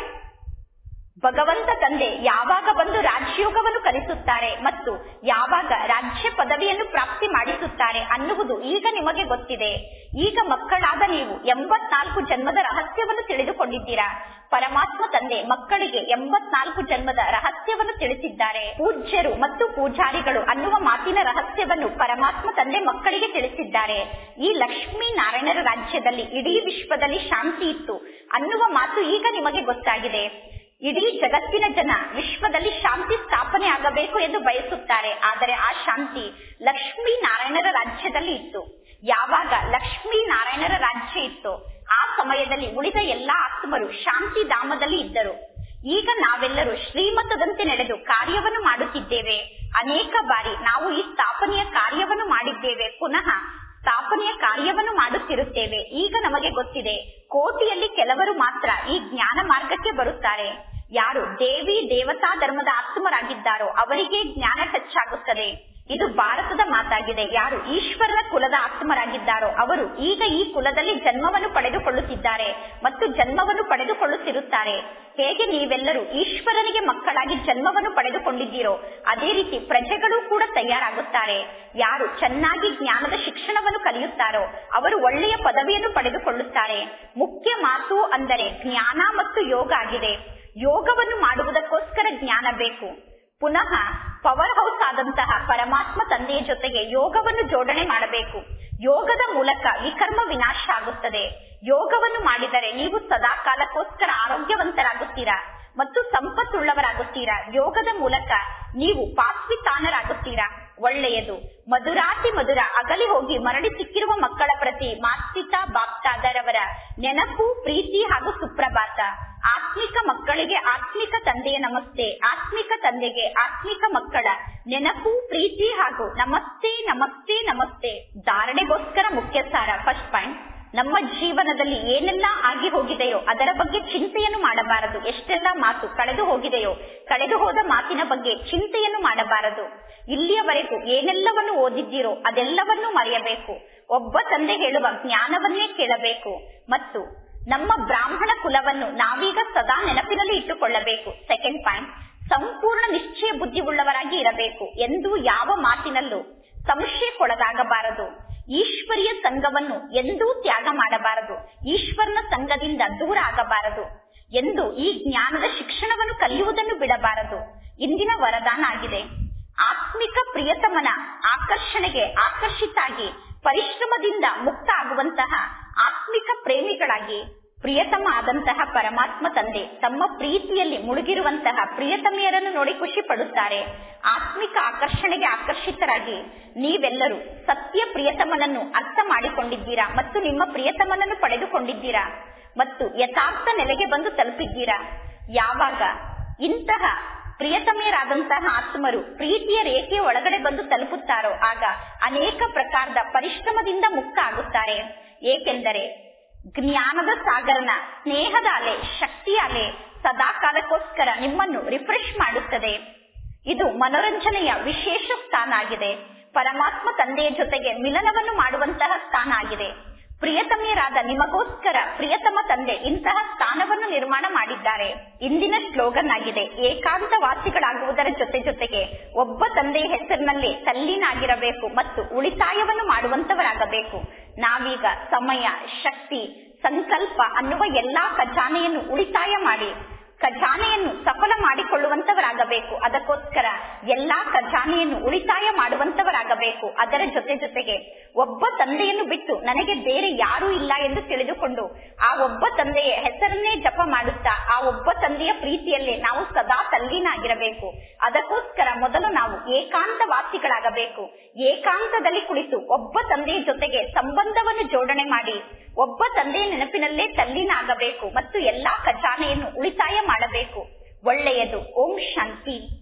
ಭಗವಂತ ತಂದೆ ಯಾವಾಗ ಬಂದು ರಾಜಯೋಗವನ್ನು ಕಲಿಸುತ್ತಾರೆ ಮತ್ತು ಯಾವಾಗ ರಾಜ್ಯ ಪದವಿಯನ್ನು ಪ್ರಾಪ್ತಿ ಮಾಡಿಸುತ್ತಾರೆ ಅನ್ನುವುದು ಈಗ ನಿಮಗೆ ಗೊತ್ತಿದೆ ಈಗ ಮಕ್ಕಳಾದ ನೀವು ಎಂಬತ್ನಾಲ್ಕು ಜನ್ಮದ ರಹಸ್ಯವನ್ನು ತಿಳಿದುಕೊಂಡಿದ್ದೀರಾ ಪರಮಾತ್ಮ ತಂದೆ ಮಕ್ಕಳಿಗೆ ಎಂಬತ್ನಾಲ್ಕು ಜನ್ಮದ ರಹಸ್ಯವನ್ನು ತಿಳಿಸಿದ್ದಾರೆ ಪೂಜ್ಯರು ಮತ್ತು ಪೂಜಾರಿಗಳು ಅನ್ನುವ ಮಾತಿನ ರಹಸ್ಯವನ್ನು ಪರಮಾತ್ಮ ತಂದೆ ಮಕ್ಕಳಿಗೆ ತಿಳಿಸಿದ್ದಾರೆ ಈ ಲಕ್ಷ್ಮೀ ನಾರಾಯಣರ ರಾಜ್ಯದಲ್ಲಿ ಇಡೀ ವಿಶ್ವದಲ್ಲಿ ಶಾಂತಿ ಇತ್ತು ಅನ್ನುವ ಮಾತು ಈಗ ನಿಮಗೆ ಗೊತ್ತಾಗಿದೆ ಇಡೀ ಜಗತ್ತಿನ ಜನ ವಿಶ್ವದಲ್ಲಿ ಶಾಂತಿ ಸ್ಥಾಪನೆ ಆಗಬೇಕು ಎಂದು ಬಯಸುತ್ತಾರೆ ಆದರೆ ಆ ಶಾಂತಿ ಲಕ್ಷ್ಮೀ ನಾರಾಯಣರ ರಾಜ್ಯದಲ್ಲಿ ಇತ್ತು ಯಾವಾಗ ಲಕ್ಷ್ಮೀ ನಾರಾಯಣರ ರಾಜ್ಯ ಇತ್ತು ಆ ಸಮಯದಲ್ಲಿ ಉಳಿದ ಎಲ್ಲಾ ಆತ್ಮರು ಶಾಂತಿ ಧಾಮದಲ್ಲಿ ಇದ್ದರು ಈಗ ನಾವೆಲ್ಲರೂ ಶ್ರೀಮತದಂತೆ ನಡೆದು ಕಾರ್ಯವನ್ನು ಮಾಡುತ್ತಿದ್ದೇವೆ ಅನೇಕ ಬಾರಿ ನಾವು ಈ ಸ್ಥಾಪನೆಯ ಕಾರ್ಯವನ್ನು ಮಾಡಿದ್ದೇವೆ ಪುನಃ ಸ್ಥಾಪನೆಯ ಕಾರ್ಯವನ್ನು ಮಾಡುತ್ತಿರುತ್ತೇವೆ ಈಗ ನಮಗೆ ಗೊತ್ತಿದೆ ಕೋಟಿಯಲ್ಲಿ ಕೆಲವರು ಮಾತ್ರ ಈ ಜ್ಞಾನ ಮಾರ್ಗಕ್ಕೆ ಬರುತ್ತಾರೆ ಯಾರು ದೇವಿ ದೇವತಾ ಧರ್ಮದ ಆತ್ಮರಾಗಿದ್ದಾರೋ ಅವರಿಗೆ ಜ್ಞಾನ ಹೆಚ್ಚಾಗುತ್ತದೆ ಇದು ಭಾರತದ ಮಾತಾಗಿದೆ ಯಾರು ಈಶ್ವರನ ಕುಲದ ಆತ್ಮರಾಗಿದ್ದಾರೋ ಅವರು ಈಗ ಈ ಕುಲದಲ್ಲಿ ಜನ್ಮವನ್ನು ಪಡೆದುಕೊಳ್ಳುತ್ತಿದ್ದಾರೆ ಮತ್ತು ಜನ್ಮವನ್ನು ಪಡೆದುಕೊಳ್ಳುತ್ತಿರುತ್ತಾರೆ ಹೇಗೆ ನೀವೆಲ್ಲರೂ ಈಶ್ವರನಿಗೆ ಮಕ್ಕಳಾಗಿ ಜನ್ಮವನ್ನು ಪಡೆದುಕೊಂಡಿದ್ದೀರೋ ಅದೇ ರೀತಿ ಪ್ರಜೆಗಳು ಕೂಡ ತಯಾರಾಗುತ್ತಾರೆ ಯಾರು ಚೆನ್ನಾಗಿ ಜ್ಞಾನದ ಶಿಕ್ಷಣವನ್ನು ಕಲಿಯುತ್ತಾರೋ ಅವರು ಒಳ್ಳೆಯ ಪದವಿಯನ್ನು ಪಡೆದುಕೊಳ್ಳುತ್ತಾರೆ ಮುಖ್ಯ ಮಾತು ಅಂದರೆ ಜ್ಞಾನ ಮತ್ತು ಯೋಗ ಆಗಿದೆ ಯೋಗವನ್ನು ಮಾಡುವುದಕ್ಕೋಸ್ಕರ ಜ್ಞಾನ ಬೇಕು ಪುನಃ ಪವರ್ ಹೌಸ್ ಆದಂತಹ ಪರಮಾತ್ಮ ತಂದೆಯ ಜೊತೆಗೆ ಯೋಗವನ್ನು ಜೋಡಣೆ ಮಾಡಬೇಕು ಯೋಗದ ಮೂಲಕ ವಿಕರ್ಮ ವಿನಾಶ ಆಗುತ್ತದೆ ಯೋಗವನ್ನು ಮಾಡಿದರೆ ನೀವು ಸದಾ ಕಾಲಕ್ಕೋಸ್ಕರ ಆರೋಗ್ಯವಂತರಾಗುತ್ತೀರಾ ಮತ್ತು ಸಂಪತ್ತುಳ್ಳವರಾಗುತ್ತೀರಾ ಯೋಗದ ಮೂಲಕ ನೀವು ಪಾಸ್ವಿತಾನರಾಗುತ್ತೀರಾ ಒಳ್ಳೆಯದು ಮಧುರಾತಿ ಮಧುರ ಅಗಲಿ ಹೋಗಿ ಮರಳಿ ಸಿಕ್ಕಿರುವ ಮಕ್ಕಳ ಪ್ರತಿ ಮಾಸ್ತಿತಾ ಬಾಪ್ತಾದರವರ ನೆನಪು ಪ್ರೀತಿ ಹಾಗೂ ಸುಪ್ರಭಾತ ಆತ್ಮಿಕ ಮಕ್ಕಳಿಗೆ ಆತ್ಮಿಕ ತಂದೆಯ ನಮಸ್ತೆ ಆತ್ಮಿಕ ತಂದೆಗೆ ಆತ್ಮಿಕ ಮಕ್ಕಳ ನೆನಪು ಪ್ರೀತಿ ಹಾಗೂ ನಮಸ್ತೆ ನಮಸ್ತೆ ನಮಸ್ತೆ ಧಾರಣೆಗೋಸ್ಕರ ಮುಖ್ಯ ಸಾರ ಫಸ್ಟ್ ಪಾಯಿಂಟ್ ನಮ್ಮ ಜೀವನದಲ್ಲಿ ಏನೆಲ್ಲ ಆಗಿ ಹೋಗಿದೆಯೋ ಅದರ ಬಗ್ಗೆ ಚಿಂತೆಯನ್ನು ಮಾಡಬಾರದು ಎಷ್ಟೆಲ್ಲ ಮಾತು ಕಳೆದು ಹೋಗಿದೆಯೋ ಕಳೆದು ಹೋದ ಮಾತಿನ ಬಗ್ಗೆ ಚಿಂತೆಯನ್ನು ಮಾಡಬಾರದು ಇಲ್ಲಿಯವರೆಗೂ ಏನೆಲ್ಲವನ್ನು ಓದಿದ್ದೀರೋ ಅದೆಲ್ಲವನ್ನೂ ಮರೆಯಬೇಕು ಒಬ್ಬ ತಂದೆ ಹೇಳುವ ಜ್ಞಾನವನ್ನೇ ಕೇಳಬೇಕು ಮತ್ತು ನಮ್ಮ ಬ್ರಾಹ್ಮಣ ಕುಲವನ್ನು ನಾವೀಗ ಸದಾ ನೆನಪಿನಲ್ಲಿ ಇಟ್ಟುಕೊಳ್ಳಬೇಕು ಸೆಕೆಂಡ್ ಪಾಯಿಂಟ್ ಸಂಪೂರ್ಣ ನಿಶ್ಚಯ ಬುದ್ಧಿ ಉಳ್ಳವರಾಗಿ ಇರಬೇಕು ಎಂದು ಯಾವ ಮಾತಿನಲ್ಲೂ ಸಂಶಯಕ್ಕೊಳಗಾಗಬಾರದು ಈಶ್ವರಿಯ ಸಂಘವನ್ನು ಎಂದೂ ತ್ಯಾಗ ಮಾಡಬಾರದು ಈಶ್ವರನ ಸಂಘದಿಂದ ದೂರ ಆಗಬಾರದು ಎಂದು ಈ ಜ್ಞಾನದ ಶಿಕ್ಷಣವನ್ನು ಕಲಿಯುವುದನ್ನು ಬಿಡಬಾರದು ಇಂದಿನ ವರದಾನ ಆಗಿದೆ ಆತ್ಮಿಕ ಪ್ರಿಯತಮನ ಆಕರ್ಷಣೆಗೆ ಆಕರ್ಷಿತಾಗಿ ಪರಿಶ್ರಮದಿಂದ ಮುಕ್ತ ಆಗುವಂತಹ ಆತ್ಮಿಕ ಪ್ರೇಮಿಗಳಾಗಿ ಪ್ರಿಯತಮ ಆದಂತಹ ಪರಮಾತ್ಮ ತಂದೆ ತಮ್ಮ ಪ್ರೀತಿಯಲ್ಲಿ ಮುಳುಗಿರುವಂತಹ ಪ್ರಿಯತಮೆಯರನ್ನು ನೋಡಿ ಖುಷಿ ಪಡುತ್ತಾರೆ ಆತ್ಮಿಕ ಆಕರ್ಷಣೆಗೆ ಆಕರ್ಷಿತರಾಗಿ ನೀವೆಲ್ಲರೂ ಸತ್ಯ ಪ್ರಿಯತಮನನ್ನು ಅರ್ಥ ಮಾಡಿಕೊಂಡಿದ್ದೀರಾ ಮತ್ತು ನಿಮ್ಮ ಪ್ರಿಯತಮನನ್ನು ಪಡೆದುಕೊಂಡಿದ್ದೀರಾ ಮತ್ತು ಯಥಾರ್ಥ ನೆಲೆಗೆ ಬಂದು ತಲುಪಿದ್ದೀರಾ ಯಾವಾಗ ಇಂತಹ ಪ್ರಿಯತಮೆಯರಾದಂತಹ ಆತ್ಮರು ಪ್ರೀತಿಯ ರೇಖೆಯ ಒಳಗಡೆ ಬಂದು ತಲುಪುತ್ತಾರೋ ಆಗ ಅನೇಕ ಪ್ರಕಾರದ ಪರಿಶ್ರಮದಿಂದ ಮುಕ್ತ ಆಗುತ್ತಾರೆ ಏಕೆಂದರೆ ಜ್ಞಾನದ ಸಾಗರನ ಸ್ನೇಹದ ಅಲೆ ಶಕ್ತಿಯ ಅಲೆ ಸದಾ ಕಾಲಕ್ಕೋಸ್ಕರ ನಿಮ್ಮನ್ನು ರಿಫ್ರೆಶ್ ಮಾಡುತ್ತದೆ ಇದು ಮನೋರಂಜನೆಯ ವಿಶೇಷ ಸ್ಥಾನ ಆಗಿದೆ ಪರಮಾತ್ಮ ತಂದೆಯ ಜೊತೆಗೆ ಮಿಲನವನ್ನು ಮಾಡುವಂತಹ ಸ್ಥಾನ ಆಗಿದೆ ಪ್ರಿಯತಮೆಯರಾದ ನಿಮಗೋಸ್ಕರ ಪ್ರಿಯತಮ ತಂದೆ ಇಂತಹ ಸ್ಥಾನವನ್ನು ನಿರ್ಮಾಣ ಮಾಡಿದ್ದಾರೆ ಇಂದಿನ ಸ್ಲೋಗನ್ ಆಗಿದೆ ಏಕಾಂತವಾಸಿಗಳಾಗುವುದರ ಜೊತೆ ಜೊತೆಗೆ ಒಬ್ಬ ತಂದೆಯ ಹೆಸರಿನಲ್ಲಿ ತಲ್ಲೀನಾಗಿರಬೇಕು ಮತ್ತು ಉಳಿತಾಯವನ್ನು ಮಾಡುವಂತವರಾಗಬೇಕು ನಾವೀಗ ಸಮಯ ಶಕ್ತಿ ಸಂಕಲ್ಪ ಅನ್ನುವ ಎಲ್ಲಾ ಖಜಾನೆಯನ್ನು ಉಳಿತಾಯ ಮಾಡಿ ಖಜಾನೆಯನ್ನು ಸಫಲ ಮಾಡಿಕೊಳ್ಳುವಂತವರಾಗಬೇಕು ಅದಕ್ಕೋಸ್ಕರ ಎಲ್ಲಾ ಖಜಾನೆಯನ್ನು ಉಳಿತಾಯ ಮಾಡುವಂತವರಾಗಬೇಕು ಅದರ ಜೊತೆ ಜೊತೆಗೆ ಒಬ್ಬ ತಂದೆಯನ್ನು ಬಿಟ್ಟು ನನಗೆ ಬೇರೆ ಯಾರೂ ಇಲ್ಲ ಎಂದು ತಿಳಿದುಕೊಂಡು ಆ ಒಬ್ಬ ತಂದೆಯ ಹೆಸರನ್ನೇ ಜಪ ಮಾಡುತ್ತಾ ಆ ಒಬ್ಬ ತಂದೆಯ ಪ್ರೀತಿಯಲ್ಲೇ ನಾವು ಸದಾ ತಲ್ಲೀನಾಗಿರಬೇಕು ಅದಕ್ಕೋಸ್ಕರ ಮೊದಲು ನಾವು ಏಕಾಂತವಾಸಿಗಳಾಗಬೇಕು ಏಕಾಂತದಲ್ಲಿ ಕುಳಿತು ಒಬ್ಬ ತಂದೆಯ ಜೊತೆಗೆ ಸಂಬಂಧವನ್ನು ಜೋಡಣೆ ಮಾಡಿ ಒಬ್ಬ ತಂದೆಯ ನೆನಪಿನಲ್ಲೇ ತಲ್ಲೀನಾಗಬೇಕು ಮತ್ತು ಎಲ್ಲಾ ಖಜಾನೆಯನ್ನು ಉಳಿತಾಯ ಮಾಡಬೇಕು ಒಳ್ಳೆಯದು ಓಂ ಶಾಂತಿ